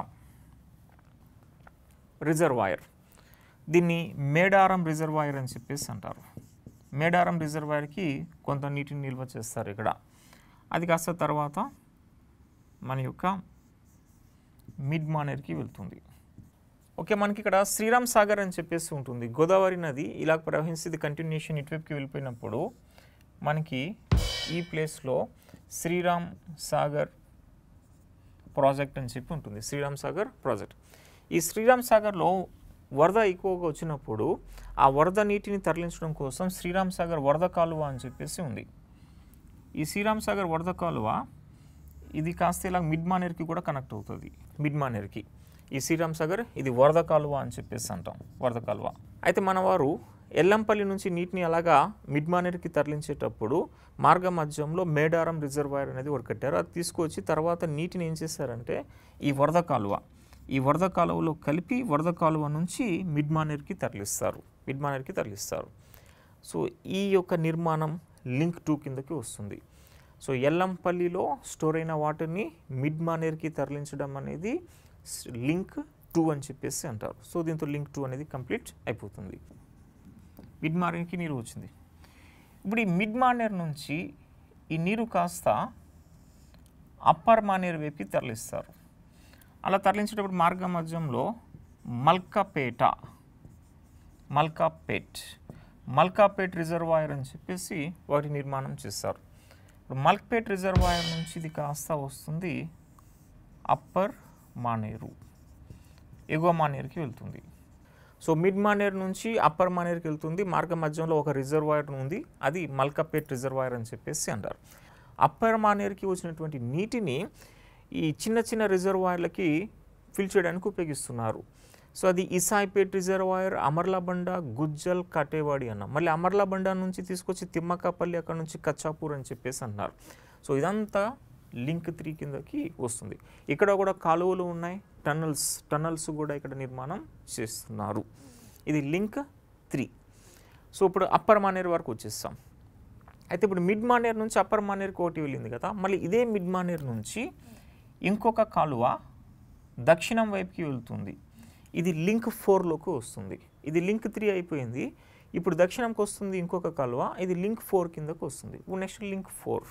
రిజర్వాయర్ దీన్ని మేడారం రిజర్వాయర్ అని చెప్పేసి అంటారు మేడారం రిజర్వాయర్కి కొంత నీటిని నిల్వ చేస్తారు ఇక్కడ అది కాస్త తర్వాత మన యొక్క మిడ్ మానేర్కి వెళ్తుంది ఓకే మనకి ఇక్కడ శ్రీరామ్ సాగర్ అని చెప్పేసి ఉంటుంది గోదావరి నది ఇలా ప్రవహించి ఇది కంటిన్యూషన్ ఇటువైపుకి వెళ్ళిపోయినప్పుడు మనకి ఈ ప్లేస్లో శ్రీరామ్ సాగర్ ప్రాజెక్ట్ అని చెప్పి ఉంటుంది శ్రీరామ్ సాగర్ ప్రాజెక్ట్ ఈ శ్రీరామ్ సాగర్లో వరద ఎక్కువగా వచ్చినప్పుడు ఆ వరద నీటిని తరలించడం కోసం శ్రీరామ్ సాగర్ వరద కాలువ అని చెప్పేసి ఉంది ఈ శ్రీరామ్ సాగర్ వరద కాలువ ఇది కాస్త ఇలా మిడ్ మానేర్కి కూడా కనెక్ట్ అవుతుంది మిడ్ మానేర్కి ఈ శ్రీరామ్ సాగర్ ఇది వరద కాలువ అని చెప్పేసి అంటాం వరద కాలువ అయితే మన వారు ఎల్లంపల్లి నుంచి నీటిని అలాగా మిడ్ మానేర్కి తరలించేటప్పుడు మార్గ మధ్యంలో మేడారం రిజర్వాయర్ అనేది ఒకటి కట్టారు అది తీసుకొచ్చి తర్వాత నీటిని ఏం చేశారంటే ఈ వరద కాలువ ఈ వరద కాలువలో కలిపి వరద కాలువ నుంచి మిడ్ మానేర్కి తరలిస్తారు మిడ్ మానేర్కి తరలిస్తారు సో ఈ యొక్క నిర్మాణం లింక్ టూ కిందకి వస్తుంది సో ఎల్లంపల్లిలో స్టోర్ అయిన వాటర్ని మిడ్ మానేర్కి తరలించడం అనేది లింక్ టూ అని చెప్పేసి అంటారు సో దీంతో లింక్ టూ అనేది కంప్లీట్ అయిపోతుంది మిడ్ మానేర్కి నీరు వచ్చింది ఇప్పుడు ఈ మిడ్ మానేర్ నుంచి ఈ నీరు కాస్త అప్పర్ మానేర్ వైపుకి తరలిస్తారు అలా తరలించేటప్పుడు మార్గ మధ్యంలో మల్కాపేట మల్కాపేట్ మల్కాపేట్ రిజర్వాయర్ అని చెప్పేసి వాటి నిర్మాణం చేస్తారు ఇప్పుడు మల్క్పేట్ రిజర్వాయర్ నుంచి ఇది కాస్త వస్తుంది అప్పర్ మానేరు ఎగువ మానేరుకి వెళ్తుంది సో మిడ్ మానేర్ నుంచి అప్పర్ మానేర్కి వెళ్తుంది మార్గ మధ్యంలో ఒక రిజర్వాయర్ ఉంది అది మల్కపేట్ రిజర్వాయర్ అని చెప్పేసి అంటారు అప్పర్ మానేర్కి వచ్చినటువంటి నీటిని ఈ చిన్న చిన్న రిజర్వాయర్లకి ఫిల్ చేయడానికి ఉపయోగిస్తున్నారు సో అది ఇసాయిపేట్ రిజర్వాయర్ అమర్లాబండ గుజ్జల్ కటేవాడి అన్న మళ్ళీ అమర్లాబండ నుంచి తీసుకొచ్చి తిమ్మకాపల్లి అక్కడ నుంచి కచ్చాపూర్ అని చెప్పేసి అన్నారు సో ఇదంతా లింక్ త్రీ కిందకి వస్తుంది ఇక్కడ కూడా కాలువలు ఉన్నాయి టన్నల్స్ టన్నల్స్ కూడా ఇక్కడ నిర్మాణం చేస్తున్నారు ఇది లింక్ త్రీ సో ఇప్పుడు అప్పర్ మానేర్ వరకు వచ్చేస్తాం అయితే ఇప్పుడు మిడ్ మానేర్ నుంచి అప్పర్ మానేర్కి ఒకటి వెళ్ళింది కదా మళ్ళీ ఇదే మిడ్ మానేర్ నుంచి ఇంకొక కాలువ దక్షిణం వైపుకి వెళ్తుంది ఇది లింక్ ఫోర్లోకి వస్తుంది ఇది లింక్ త్రీ అయిపోయింది ఇప్పుడు దక్షిణంకి వస్తుంది ఇంకొక కాలువ ఇది లింక్ ఫోర్ కిందకు వస్తుంది ఇప్పుడు నెక్స్ట్ లింక్ ఫోర్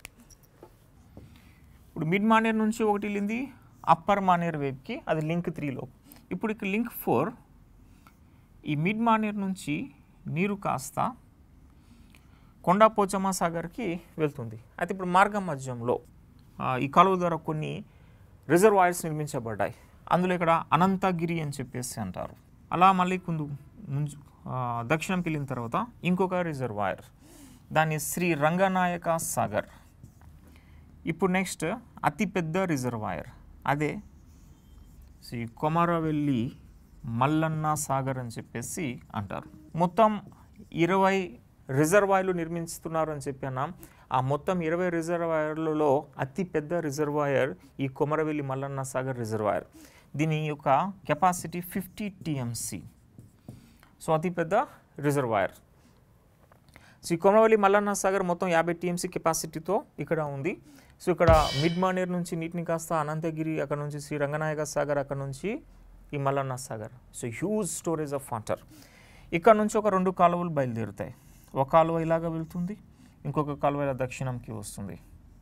ఇప్పుడు మిడ్ మానేర్ నుంచి ఒకటి వెళ్ళింది అప్పర్ మానేర్ వైపుకి అది లింక్ త్రీలో ఇప్పుడు ఇక్కడ లింక్ ఫోర్ ఈ మిడ్ మానేర్ నుంచి నీరు కాస్త కొండా పోచమ్మ సాగర్కి వెళ్తుంది అయితే ఇప్పుడు మార్గం మధ్యంలో ఆ, ఈ కాలువ ద్వారా కొన్ని రిజర్వాయర్స్ నిర్మించబడ్డాయి అందులో ఇక్కడ అనంతగిరి అని చెప్పేసి అంటారు అలా మళ్ళీ కొందు ముంజు ఆ, దక్షిణంకి వెళ్ళిన తర్వాత ఇంకొక రిజర్వాయర్ దాన్ని శ్రీ రంగనాయక సాగర్ ఇప్పుడు నెక్స్ట్ అతిపెద్ద రిజర్వాయర్ అదే శ్రీ కొమరవెల్లి మల్లన్న సాగర్ అని చెప్పేసి అంటారు మొత్తం ఇరవై రిజర్వాయర్లు నిర్మిస్తున్నారు అని చెప్పాను ఆ మొత్తం ఇరవై రిజర్వాయర్లలో అతి పెద్ద రిజర్వాయర్ ఈ కొమరవెల్లి మల్లన్న సాగర్ రిజర్వాయర్ దీని యొక్క కెపాసిటీ ఫిఫ్టీ టీఎంసీ సో అతిపెద్ద రిజర్వాయర్ శ్రీ కొమరవల్లి మల్లన్న సాగర్ మొత్తం యాభై టీఎంసీ కెపాసిటీతో ఇక్కడ ఉంది సో ఇక్కడ మిడ్ మానేర్ నుంచి నీటిని కాస్త అనంతగిరి అక్కడ నుంచి శ్రీ రంగనాయక సాగర్ అక్కడ నుంచి ఈ Mallanna Sagar so huge storage of water ఇక్కడ నుంచి ఒక రెండు కాలువలు బయలుదేరుతాయి ఒక కాలువ ఇలాగ వెళ్తుంది ఇంకొక కాలువ ఇలా దక్షిణంకి వస్తుంది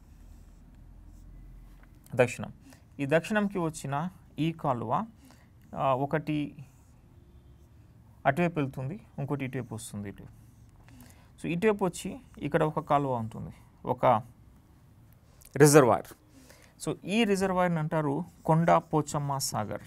దక్షిణం ఈ దక్షిణంకి వచ్చిన ఈ కాలువ ఆ, ఒకటి అటువైపు వెళ్తుంది ఇంకోటి ఇటువైపు వస్తుంది ఇటు సో ఇటువైపు వచ్చి ఇక్కడ ఒక కాలువ ఉంటుంది ఒక రిజర్వాయర్ సో ఈ రిజర్వాయర్ని అంటారు కొండా పోచమ్మ సాగర్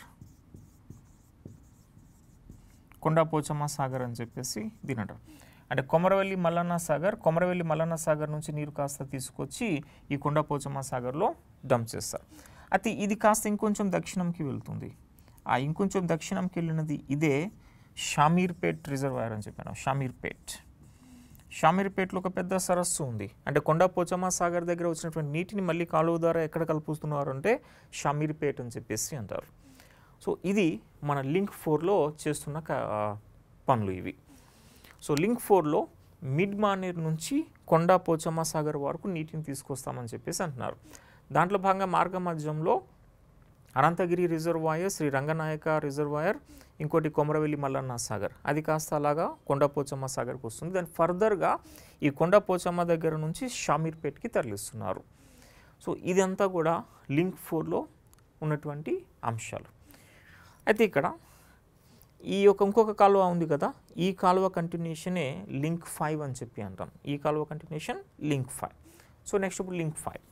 కొండా పోచమ్మ సాగర్ అని చెప్పేసి దీని అంటారు అంటే కొమరవెల్లి మల్లన్న సాగర్ కొమరవెల్లి మల్లన్న సాగర్ నుంచి నీరు కాస్త తీసుకొచ్చి ఈ కొండా పోచమ్మ సాగర్లో డంప్ చేస్తారు అయితే ఇది కాస్త ఇంకొంచెం దక్షిణంకి వెళ్తుంది ఆ ఇంకొంచెం దక్షిణంకి వెళ్ళినది ఇదే షామీర్పేట్ రిజర్వాయర్ అని చెప్పాను షామీర్పేట్ షామీర్పేట్లో ఒక పెద్ద సరస్సు ఉంది అంటే కొండా పోచమ్మ సాగర్ దగ్గర వచ్చినటువంటి నీటిని మళ్ళీ కాలువ ద్వారా ఎక్కడ కలుపుతున్నారు అంటే షామీర్పేట్ అని చెప్పేసి అంటారు సో ఇది మన లింక్ ఫోర్లో చేస్తున్న క- పనులు ఇవి సో లింక్ ఫోర్లో మిడ్ మానేర్ నుంచి కొండా పోచమ్మ సాగర్ వరకు నీటిని తీసుకొస్తామని చెప్పేసి అంటున్నారు దాంట్లో భాగంగా మార్గ మధ్యంలో అనంతగిరి రిజర్వాయర్ శ్రీ రంగనాయక రిజర్వాయర్ ఇంకోటి కొమరవెల్లి మల్లన్న సాగర్ అది కాస్త అలాగా కొండపోచమ్మ సాగర్కి వస్తుంది దాని ఫర్దర్గా ఈ కొండపోచమ్మ దగ్గర నుంచి షామీర్పేట్కి తరలిస్తున్నారు సో ఇదంతా కూడా లింక్ ఫోర్లో ఉన్నటువంటి అంశాలు అయితే ఇక్కడ ఈ యొక్క ఇంకొక కాలువ ఉంది కదా ఈ కాలువ కంటిన్యూషనే లింక్ ఫైవ్ అని చెప్పి అంటాం ఈ కాలువ continuation link five so next ఇప్పుడు లింక్ ఫైవ్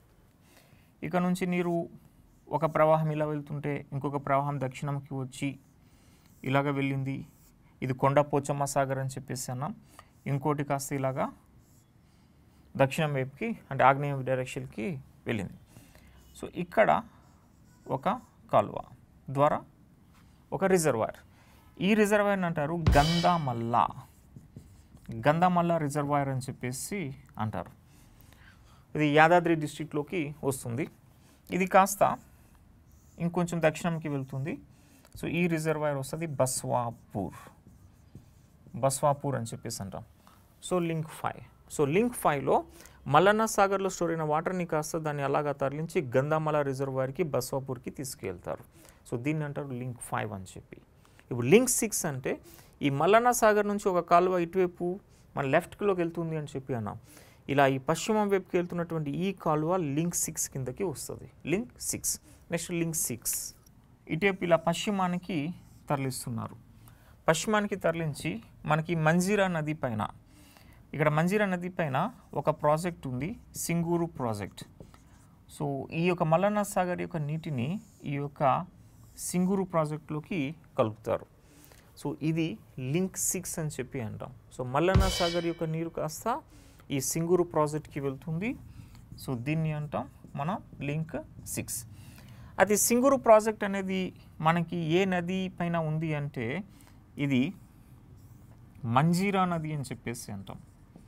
ఇక్కడ నుంచి నీరు ఒక ప్రవాహం ఇలా వెళ్తుంటే ఇంకొక ప్రవాహం దక్షిణంకి వచ్చి ఇలాగ వెళ్ళింది ఇది కొండ పోచమ్మ సాగర్ అని చెప్పేసి అన్నాం ఇంకోటి కాస్త ఇలాగా దక్షిణం వైపుకి అంటే ఆగ్నేయ డైరెక్షన్కి వెళ్ళింది సో ఇక్కడ ఒక కాలువ ద్వారా ఒక రిజర్వాయర్ ఈ రిజర్వాయర్ అంటారు గంధమల్ల గంధమల్ల రిజర్వాయర్ అని చెప్పేసి అంటారు ఇది యాదాద్రి డిస్టిక్లోకి వస్తుంది ఇది కాస్త ఇంకొంచెం దక్షిణంకి వెళ్తుంది సో ఈ రిజర్వాయర్ వస్తుంది బస్వాపూర్ బస్వాపూర్ అని చెప్పేసి అంటాం so link five so link ఫైవ్లో మల్లన్న సాగర్లో స్టోర్ అయిన వాటర్ని కాస్త దాన్ని అలాగా తరలించి గంధామల రిజర్వాయర్కి బస్వాపూర్కి తీసుకెళ్తారు సో దీన్ని అంటారు లింక్ ఫైవ్ అని చెప్పి ఇప్పుడు లింక్ సిక్స్ అంటే ఈ మల్లన్న సాగర్ నుంచి ఒక కాలువ ఇటువైపు మన లెఫ్ట్లోకి వెళ్తుంది అని చెప్పి అన్నాం ఇలా ఈ పశ్చిమ వైపుకి వెళ్తున్నటువంటి ఈ కాలువ లింక్ సిక్స్ కిందకి వస్తుంది link six next link six ఇటువైపు ఇలా పశ్చిమానికి తరలిస్తున్నారు పశ్చిమానికి తరలించి మనకి మంజీరా నది పైన ఇక్కడ మంజీరా నది పైన ఒక ప్రాజెక్ట్ ఉంది సింగూరు ప్రాజెక్ట్ సో ఈ యొక్క మల్లన్న సాగర్ యొక్క నీటిని ఈ యొక్క సింగూరు ప్రాజెక్టులోకి కలుపుతారు సో ఇది లింక్ సిక్స్ అని చెప్పి అంటాం సో మల్లన్న సాగర్ యొక్క నీరు కాస్త ఈ సింగూరు ప్రాజెక్ట్కి వెళ్తుంది సో దీన్ని అంటాం మనం లింక్ సిక్స్ అది సింగూరు ప్రాజెక్ట్ అనేది మనకి ఏ నది పైన ఉంది అంటే ఇది మంజీరా నది అని చెప్పేసి అంటాం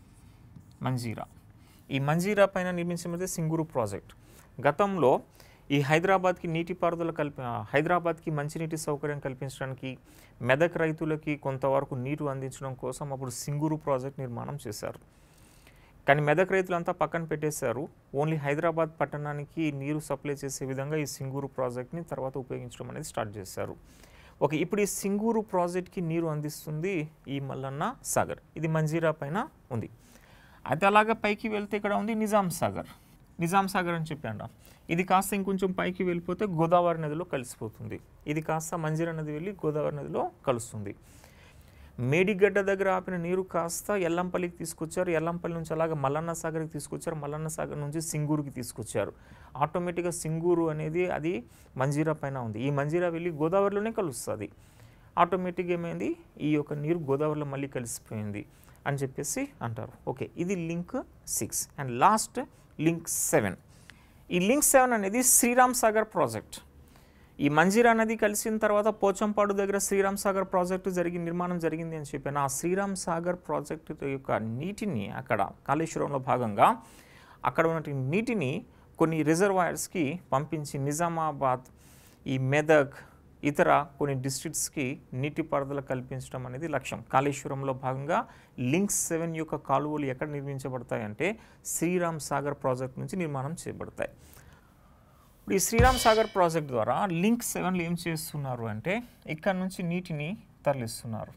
మంజీరా ఈ మంజీరా పైన నిర్మించబడితే సింగూరు ప్రాజెక్ట్ గతంలో ఈ హైదరాబాద్కి నీటిపారుదల కల్పి హైదరాబాద్కి మంచినీటి సౌకర్యం కల్పించడానికి మెదక్ రైతులకి కొంతవరకు నీరు అందించడం కోసం అప్పుడు సింగూరు ప్రాజెక్ట్ నిర్మాణం చేశారు కానీ మెదక్ రైతులంతా పక్కన పెట్టేశారు ఓన్లీ హైదరాబాద్ పట్టణానికి నీరు సప్లై చేసే విధంగా ఈ సింగూరు ప్రాజెక్ట్ని తర్వాత ఉపయోగించడం అనేది స్టార్ట్ చేశారు ఓకే ఇప్పుడు ఈ సింగూరు ప్రాజెక్ట్కి నీరు అందిస్తుంది ఈ మల్లన్న సాగర్ ఇది మంజీరా పైన ఉంది అది అలాగా పైకి వెళ్తే ఇక్కడ ఉంది నిజాం సాగర్ నిజాం సాగర్ అని చెప్పి అంటాం ఇది కాస్త ఇంకొంచెం పైకి వెళ్ళిపోతే గోదావరి నదిలో కలిసిపోతుంది ఇది కాస్త మంజీరా నది వెళ్ళి గోదావరి నదిలో కలుస్తుంది మేడిగడ్డ దగ్గర ఆపిన నీరు కాస్త ఎల్లంపల్లికి తీసుకొచ్చారు ఎల్లంపల్లి నుంచి అలాగే మల్లన్న సాగర్కి తీసుకొచ్చారు మల్లన్న సాగర్ నుంచి సింగూరుకి తీసుకొచ్చారు ఆటోమేటిక్గా సింగూరు అనేది అది మంజీరా పైన ఉంది ఈ మంజీరా వెళ్ళి గోదావరిలోనే కలుస్తుంది ఆటోమేటిక్గా ఏమైంది ఈ యొక్క నీరు గోదావరిలో మళ్ళీ కలిసిపోయింది అని చెప్పేసి అంటారు ఓకే ఇది link six and last link seven ఈ లింక్ సెవెన్ అనేది శ్రీరామ్ సాగర్ ప్రాజెక్ట్ ఈ మంజీరా నది కలిసిన తర్వాత పోచంపాడు దగ్గర శ్రీరామ్ సాగర్ ప్రాజెక్టు జరిగి నిర్మాణం జరిగింది అని చెప్పాను ఆ శ్రీరామ్ సాగర్ ప్రాజెక్టు యొక్క నీటిని అక్కడ కాళేశ్వరంలో భాగంగా అక్కడ ఉన్నటువంటి నీటిని కొన్ని రిజర్వాయర్స్కి పంపించి నిజామాబాద్ ఈ మెదక్ ఇతర కొన్ని డిస్ట్రిక్ట్స్కి నీటిపారుదల కల్పించడం అనేది లక్ష్యం కాళేశ్వరంలో భాగంగా లింక్ సెవెన్ యొక్క కాలువలు ఎక్కడ నిర్మించబడతాయంటే శ్రీరామ్ సాగర్ ప్రాజెక్ట్ నుంచి నిర్మాణం చేయబడతాయి ఇప్పుడు ఈ శ్రీరామ్ సాగర్ ప్రాజెక్ట్ ద్వారా లింక్ సెవెన్లో ఏం చేస్తున్నారు అంటే ఇక్కడ నుంచి నీటిని తరలిస్తున్నారు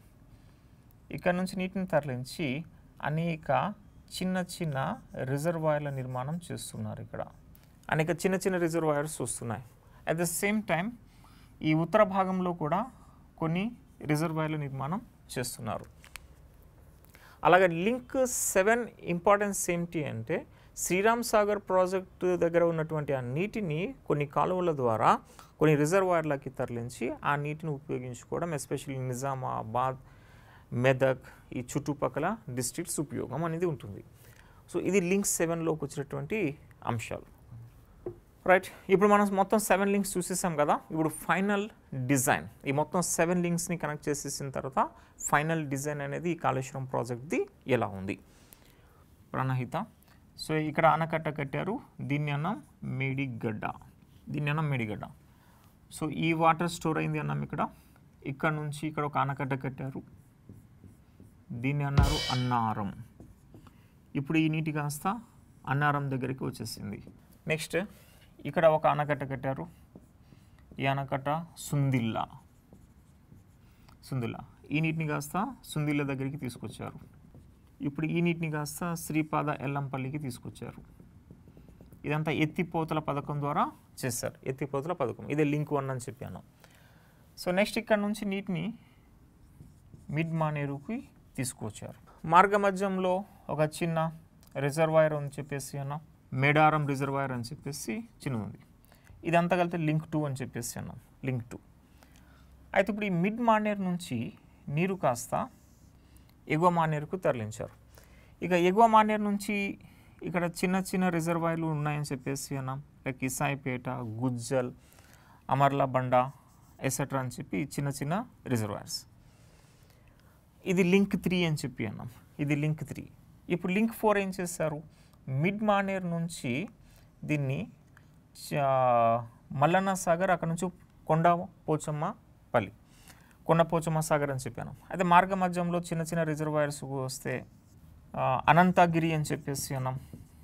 ఇక్కడ నుంచి నీటిని తరలించి అనేక చిన్న చిన్న రిజర్వాయర్ల నిర్మాణం చేస్తున్నారు ఇక్కడ అనేక చిన్న చిన్న రిజర్వాయర్స్ వస్తున్నాయి అట్ ద సేమ్ టైం ఈ ఉత్తర భాగంలో కూడా కొన్ని రిజర్వాయర్ల నిర్మాణం చేస్తున్నారు అలాగే లింక్ సెవెన్ ఇంపార్టెన్స్ ఏంటి అంటే శ్రీరామ్ సాగర్ ప్రాజెక్టు దగ్గర ఉన్నటువంటి ఆ నీటిని కొన్ని కాలువల ద్వారా కొన్ని రిజర్వాయర్లకి తరలించి ఆ నీటిని ఉపయోగించుకోవడం ఎస్పెషల్లీ నిజామాబాద్ మెదక్ ఈ చుట్టుపక్కల డిస్ట్రిక్ట్స్ ఉపయోగం అనేది ఉంటుంది సో ఇది లింక్ సెవెన్లోకి వచ్చినటువంటి అంశాలు రైట్ ఇప్పుడు మనం మొత్తం సెవెన్ లింక్స్ చూసేసాం కదా ఇప్పుడు ఫైనల్ డిజైన్ ఈ మొత్తం సెవెన్ లింక్స్ని కనెక్ట్ చేసేసిన తర్వాత ఫైనల్ డిజైన్ అనేది ఈ కాళేశ్వరం ప్రాజెక్ట్ది ఎలా ఉంది ప్రాణహిత సో ఇక్కడ ఆనకట్ట కట్టారు దీన్ని అన్నాం మేడిగడ్డ దీన్ని అన్నాం మేడిగడ్డ సో ఈ వాటర్ స్టోర్ అయింది అన్నాం ఇక్కడ ఇక్కడ నుంచి ఇక్కడ ఒక ఆనకట్ట కట్టారు దీన్ని అన్నారు అన్నారం ఇప్పుడు ఈ నీటి కాస్త అన్నారం దగ్గరికి వచ్చేసింది నెక్స్ట్ ఇక్కడ ఒక ఆనకట్ట కట్టారు ఈ ఆనకట్ట సుందిల్లా సుందిల్లా ఈ నీటిని కాస్త సుందిల్ల దగ్గరికి తీసుకొచ్చారు ఇప్పుడు ఈ నీటిని కాస్త శ్రీపాద ఎల్లంపల్లికి తీసుకొచ్చారు ఇదంతా ఎత్తిపోతల పథకం ద్వారా చేశారు ఎత్తిపోతల పథకం ఇదే లింక్ వన్ అని చెప్పాను సో నెక్స్ట్ ఇక్కడ నుంచి నీటిని మిడ్ మానేరుకి తీసుకొచ్చారు మార్గ మధ్యంలో ఒక చిన్న రిజర్వాయర్ అని చెప్పేసి అన్నాం మేడారం రిజర్వాయర్ అని చెప్పేసి చిన్నది ఉంది ఇదంతా కలిపితే లింక్ టూ అని చెప్పేసి అన్నాం లింక్ టూ అయితే ఇప్పుడు ఈ మిడ్ మానేర్ నుంచి నీరు కాస్త ఎగువ మానేరుకు తరలించారు ఇక ఎగువ మానేరు నుంచి ఇక్కడ చిన్న చిన్న రిజర్వాయర్లు ఉన్నాయని చెప్పేసి అన్నాం లైక్ ఇసాయిపేట గుజ్జల్ అమర్లబండ ఎసెట్రా అని చెప్పి చిన్న చిన్న రిజర్వాయర్స్ ఇది లింక్ త్రీ అని చెప్పి అన్నాం ఇది లింక్ త్రీ ఇప్పుడు లింక్ ఫోర్ ఏం చేశారు మిడ్ మానేర్ నుంచి దీన్ని చా- మల్లన్న సాగర్ అక్కడ నుంచి కొండ పోచమ్మ పల్లి కొండ పోచమ్మ సాగర్ అని చెప్పాను అయితే మార్గ మధ్యంలో చిన్న చిన్న రిజర్వాయర్స్ వస్తే ఆ, అనంతగిరి అని చెప్పేసి అన్నాం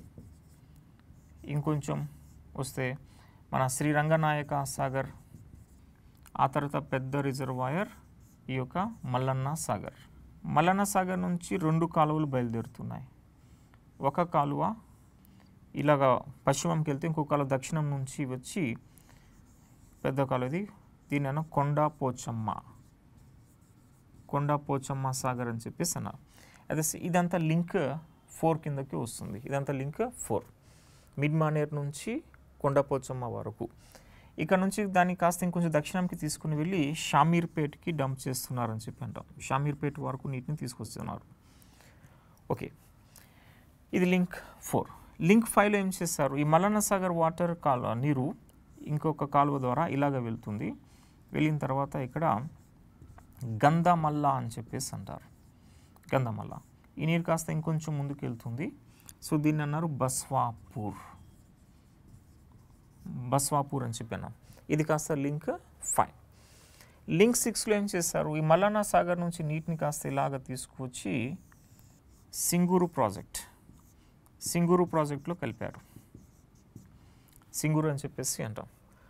ఇంకొంచెం వస్తే మన శ్రీరంగనాయక సాగర్ ఆ తర్వాత పెద్ద రిజర్వాయర్ ఈ యొక్క మల్లన్న సాగర్ మల్లన్న సాగర్ నుంచి రెండు కాలువలు బయలుదేరుతున్నాయి ఒక కాలువ ఇలాగా పశ్చిమంకి వెళ్తే ఇంకో కాలువ దక్షిణం నుంచి వచ్చి పెద్ద కాలువది దీని అన్న కొండ పోచమ్మ కొండ పోచమ్మ సాగర్ అని చెప్పేసి అన్నారు అదే స- ఇదంతా లింక్ ఫోర్ కిందకి వస్తుంది ఇదంతా లింక్ ఫోర్ మిడ్ మానేర్ నుంచి కొండ పోచమ్మ వరకు ఇక్కడ నుంచి దాన్ని కాస్త ఇంకొంచెం దక్షిణంకి తీసుకుని వెళ్ళి షామీర్పేట్కి డంప్ చేస్తున్నారని చెప్పి అంటాం షామీర్పేట్ వరకు నీటిని తీసుకొస్తున్నారు ఓకే ఇది లింక్ ఫోర్ లింక్ ఫైవ్లో ఏం చేస్తారు ఈ మల్లన్న సాగర్ వాటర్ కాలువ నీరు ఇంకొక కాలువ ద్వారా ఇలాగ వెళ్తుంది వెళ్ళిన తర్వాత ఇక్కడ గంధమల్ల అని చెప్పేసి అంటారు గంధమల్ల ఈ నీరు కాస్త ఇంకొంచెం ముందుకు వెళ్తుంది సో దీన్ని అన్నారు బస్వాపూర్ బస్వాపూర్ అని చెప్పాను ఇది కాస్త లింక్ ఫైవ్ లింక్ సిక్స్లో ఏం చేస్తారు ఈ మల్లన్న సాగర్ నుంచి నీటిని కాస్త ఇలాగ తీసుకువచ్చి సింగూరు ప్రాజెక్ట్ సింగూరు ప్రాజెక్ట్లో కలిపారు సింగూరు అని చెప్పేసి అంటాం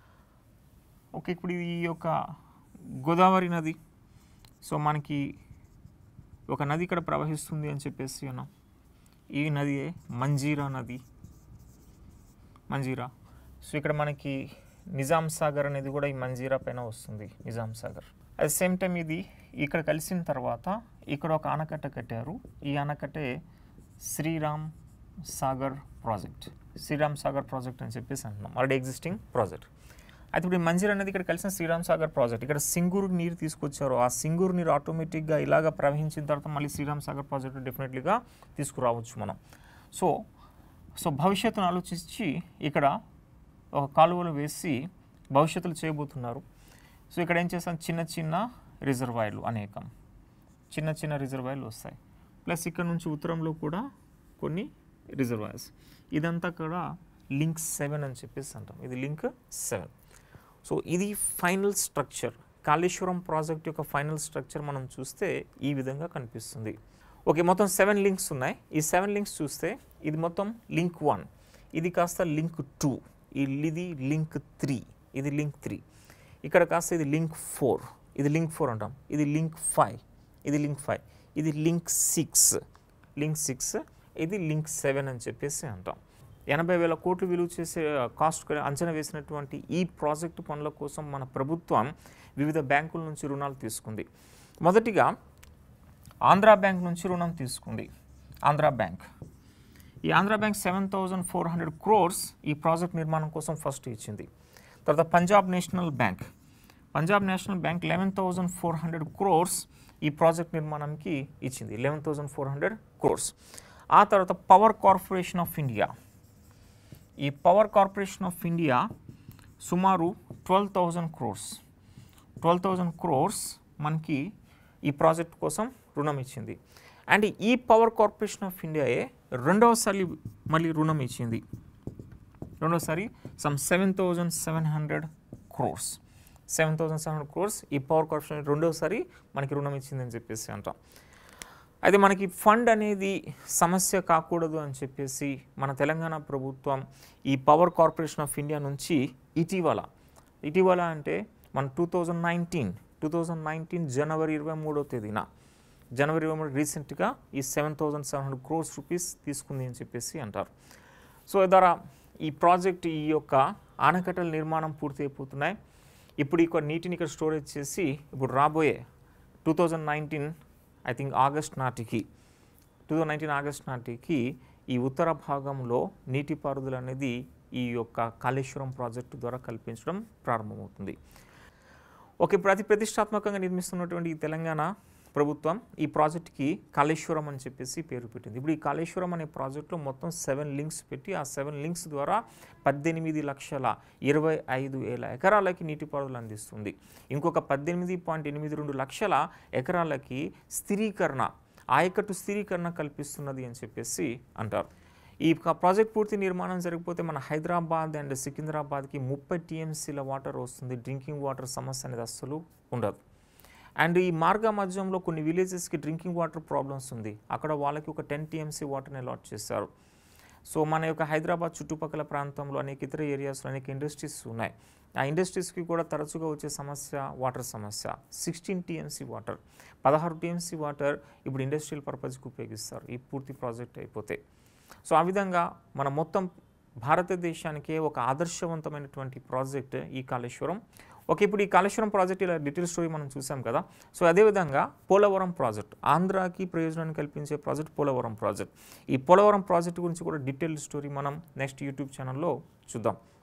ఓకే ఇప్పుడు ఇది ఈ యొక్క గోదావరి నది సో మనకి ఒక నది ఇక్కడ ప్రవహిస్తుంది అని చెప్పేసి అన్నాం ఈ నదియే మంజీరా నది మంజీరా సో ఇక్కడ మనకి నిజాం సాగర్ అనేది కూడా ఈ మంజీరా పైన వస్తుంది Nizam Sagar at same time ఇది ఇక్కడ కలిసిన తర్వాత ఇక్కడ ఒక ఆనకట్ట కట్టారు ఈ ఆనకట్టే శ్రీరామ్ సాగర్ ప్రాజెక్ట్ శ్రీరామ్ సాగర్ ప్రాజెక్ట్ అని చెప్పేసి అంటున్నాం ఆల్రెడీ ఎగ్జిస్టింగ్ ప్రాజెక్ట్ అయితే ఇప్పుడు ఈ మంజీరా అనేది ఇక్కడ కలిసిన శ్రీరామ్ సాగర్ ప్రాజెక్ట్ ఇక్కడ సింగూరు నీరు తీసుకొచ్చారు ఆ సింగూరు నీరు ఆటోమేటిక్గా ఇలాగ ప్రవహించిన తర్వాత మళ్ళీ శ్రీరామ్ సాగర్ ప్రాజెక్ట్ డెఫినెట్లీగా తీసుకురావచ్చు మనం సో సో భవిష్యత్తును ఆలోచించి ఇక్కడ ఒక కాలువలు వేసి భవిష్యత్తులో చేయబోతున్నారు సో ఇక్కడ ఏం చేస్తాం చిన్న చిన్న రిజర్వాయర్లు అనేకం చిన్న చిన్న రిజర్వాయర్లు వస్తాయి ప్లస్ ఇక్కడ నుంచి ఉత్తరంలో కూడా కొన్ని రిజర్వాయర్స్ ఇదంతా కూడా లింక్ సెవెన్ అని చెప్పేసి అంటాం ఇది లింక్ సెవెన్ సో ఇది ఫైనల్ స్ట్రక్చర్ కాళేశ్వరం ప్రాజెక్ట్ యొక్క ఫైనల్ స్ట్రక్చర్ మనం చూస్తే ఈ విధంగా కనిపిస్తుంది ఓకే మొత్తం సెవెన్ లింక్స్ ఉన్నాయి ఈ సెవెన్ లింక్స్ చూస్తే ఇది మొత్తం లింక్ వన్ ఇది కాస్త లింక్ టూ ఇది లింక్ త్రీ ఇది లింక్ త్రీ ఇక్కడ కాస్త ఇది లింక్ ఫోర్ ఇది లింక్ ఫోర్ అంటాం ఇది లింక్ ఫైవ్ ఇది లింక్ ఫైవ్ ఇది లింక్ సిక్స్ లింక్ సిక్స్ ఇది లింక్ సెవెన్ అని చెప్పేసి అంటాం ఎనభై వేల కోట్లు విలువ చేసే కాస్ట్ కూడా అంచనా వేసినటువంటి ఈ ప్రాజెక్టు పనుల కోసం మన ప్రభుత్వం వివిధ బ్యాంకుల నుంచి రుణాలు తీసుకుంది మొదటిగా ఆంధ్రా బ్యాంక్ నుంచి రుణం తీసుకుంది ఆంధ్రా బ్యాంక్ ఈ Andhra Bank seven thousand four hundred crores ఈ ప్రాజెక్ట్ నిర్మాణం కోసం ఫస్ట్ ఇచ్చింది తర్వాత Punjab National Bank Punjab National Bank eleven thousand four hundred crores ఈ ప్రాజెక్ట్ నిర్మాణంకి ఇచ్చింది eleven thousand four hundred crores ఆ తర్వాత పవర్ కార్పొరేషన్ ఆఫ్ ఇండియా ఈ పవర్ కార్పొరేషన్ ఆఫ్ ఇండియా సుమారు twelve thousand crores twelve thousand crores మనకి ఈ ప్రాజెక్ట్ కోసం రుణం ఇచ్చింది అండ్ ఈ పవర్ కార్పొరేషన్ ఆఫ్ ఇండియాయే రెండవసారి మళ్ళీ రుణం ఇచ్చింది రెండోసారి some seven thousand seven hundred crores seven thousand seven hundred crores ఈ పవర్ కార్పొరేషన్ రెండోసారి మనకి రుణం ఇచ్చిందని చెప్పేసి అంటాం అయితే మనకి ఫండ్ అనేది సమస్య కాకూడదు అని చెప్పేసి మన తెలంగాణ ప్రభుత్వం ఈ పవర్ కార్పొరేషన్ ఆఫ్ ఇండియా నుంచి ఇటీవల ఇటీవల అంటే మన two thousand nineteen two thousand nineteen జనవరి ఇరవై మూడో తేదీన జనవరి ఇరవై మూడు రీసెంట్గా ఈ seven thousand seven hundred crores rupees తీసుకుంది అని చెప్పేసి అంటారు సో ద్వారా ఈ ప్రాజెక్ట్ ఈ యొక్క ఆనకట్టల నిర్మాణం పూర్తి అయిపోతున్నాయి ఇప్పుడు ఈ నీటిని ఇక్కడ స్టోరేజ్ చేసి ఇప్పుడు రాబోయే two thousand nineteen I think August నాటికి టూ థౌజండ్ నైన్టీన్ ఆగస్ట్ నాటికి ఈ ఉత్తర భాగంలో నీటిపారుదల అనేది ఈ యొక్క కాళేశ్వరం ప్రాజెక్టు ద్వారా కల్పించడం ప్రారంభమవుతుంది ఓకే ఇప్పుడు అతి ప్రతిష్టాత్మకంగా నిర్మిస్తున్నటువంటి ఈ తెలంగాణ ప్రభుత్వం ఈ ప్రాజెక్ట్కి కాళేశ్వరం అని చెప్పేసి పేరు పెట్టింది ఇప్పుడు ఈ కాళేశ్వరం అనే ప్రాజెక్ట్లో మొత్తం సెవెన్ లింక్స్ పెట్టి ఆ సెవెన్ లింక్స్ ద్వారా పద్దెనిమిది లక్షల ఇరవై ఐదు వేల ఎకరాలకి నీటిపారుదల అందిస్తుంది ఇంకొక పద్దెనిమిది పాయింట్ ఎనిమిది రెండు లక్షల ఎకరాలకి స్థిరీకరణ ఆయకట్టు స్థిరీకరణ కల్పిస్తున్నది అని చెప్పేసి అంటారు ఈ క- ప్రాజెక్ట్ పూర్తి నిర్మాణం జరిగిపోతే మన హైదరాబాద్ అండ్ సికింద్రాబాద్కి ముప్పై టీఎంసీల వాటర్ వస్తుంది డ్రింకింగ్ వాటర్ సమస్య అనేది అస్సలు ఉండదు అండ్ ఈ మార్గ మధ్యంలో కొన్ని విలేజెస్కి డ్రింకింగ్ వాటర్ ప్రాబ్లమ్స్ ఉంది అక్కడ వాళ్ళకి ఒక టెన్ టీఎంసీ వాటర్ని అలాట్ చేశారు సో మన యొక్క హైదరాబాద్ చుట్టుపక్కల ప్రాంతంలో అనేక ఇతర ఏరియాస్లో అనేక ఇండస్ట్రీస్ ఉన్నాయి ఆ ఇండస్ట్రీస్కి కూడా తరచుగా వచ్చే సమస్య వాటర్ సమస్య సిక్స్టీన్ టీఎంసీ వాటర్ పదహారు టీఎంసీ వాటర్ ఇప్పుడు ఇండస్ట్రియల్ పర్పస్కి ఉపయోగిస్తారు ఈ పూర్తి ప్రాజెక్ట్ అయిపోతే సో ఆ విధంగా మన మొత్తం భారతదేశానికే ఒక ఆదర్శవంతమైనటువంటి ప్రాజెక్ట్ ఈ కాళేశ్వరం ఓకే ఇప్పుడు ఈ కాళేశ్వరం ప్రాజెక్ట్ ఇలా డీటెయిల్ స్టోరీ మనం చూసాం కదా సో అదేవిధంగా పోలవరం ప్రాజెక్ట్ ఆంధ్రాకి ప్రయోజనాన్ని కల్పించే ప్రాజెక్ట్ పోలవరం ప్రాజెక్ట్ ఈ పోలవరం ప్రాజెక్ట్ గురించి కూడా డీటెయిల్ స్టోరీ మనం నెక్స్ట్ యూట్యూబ్ ఛానల్లో చూద్దాం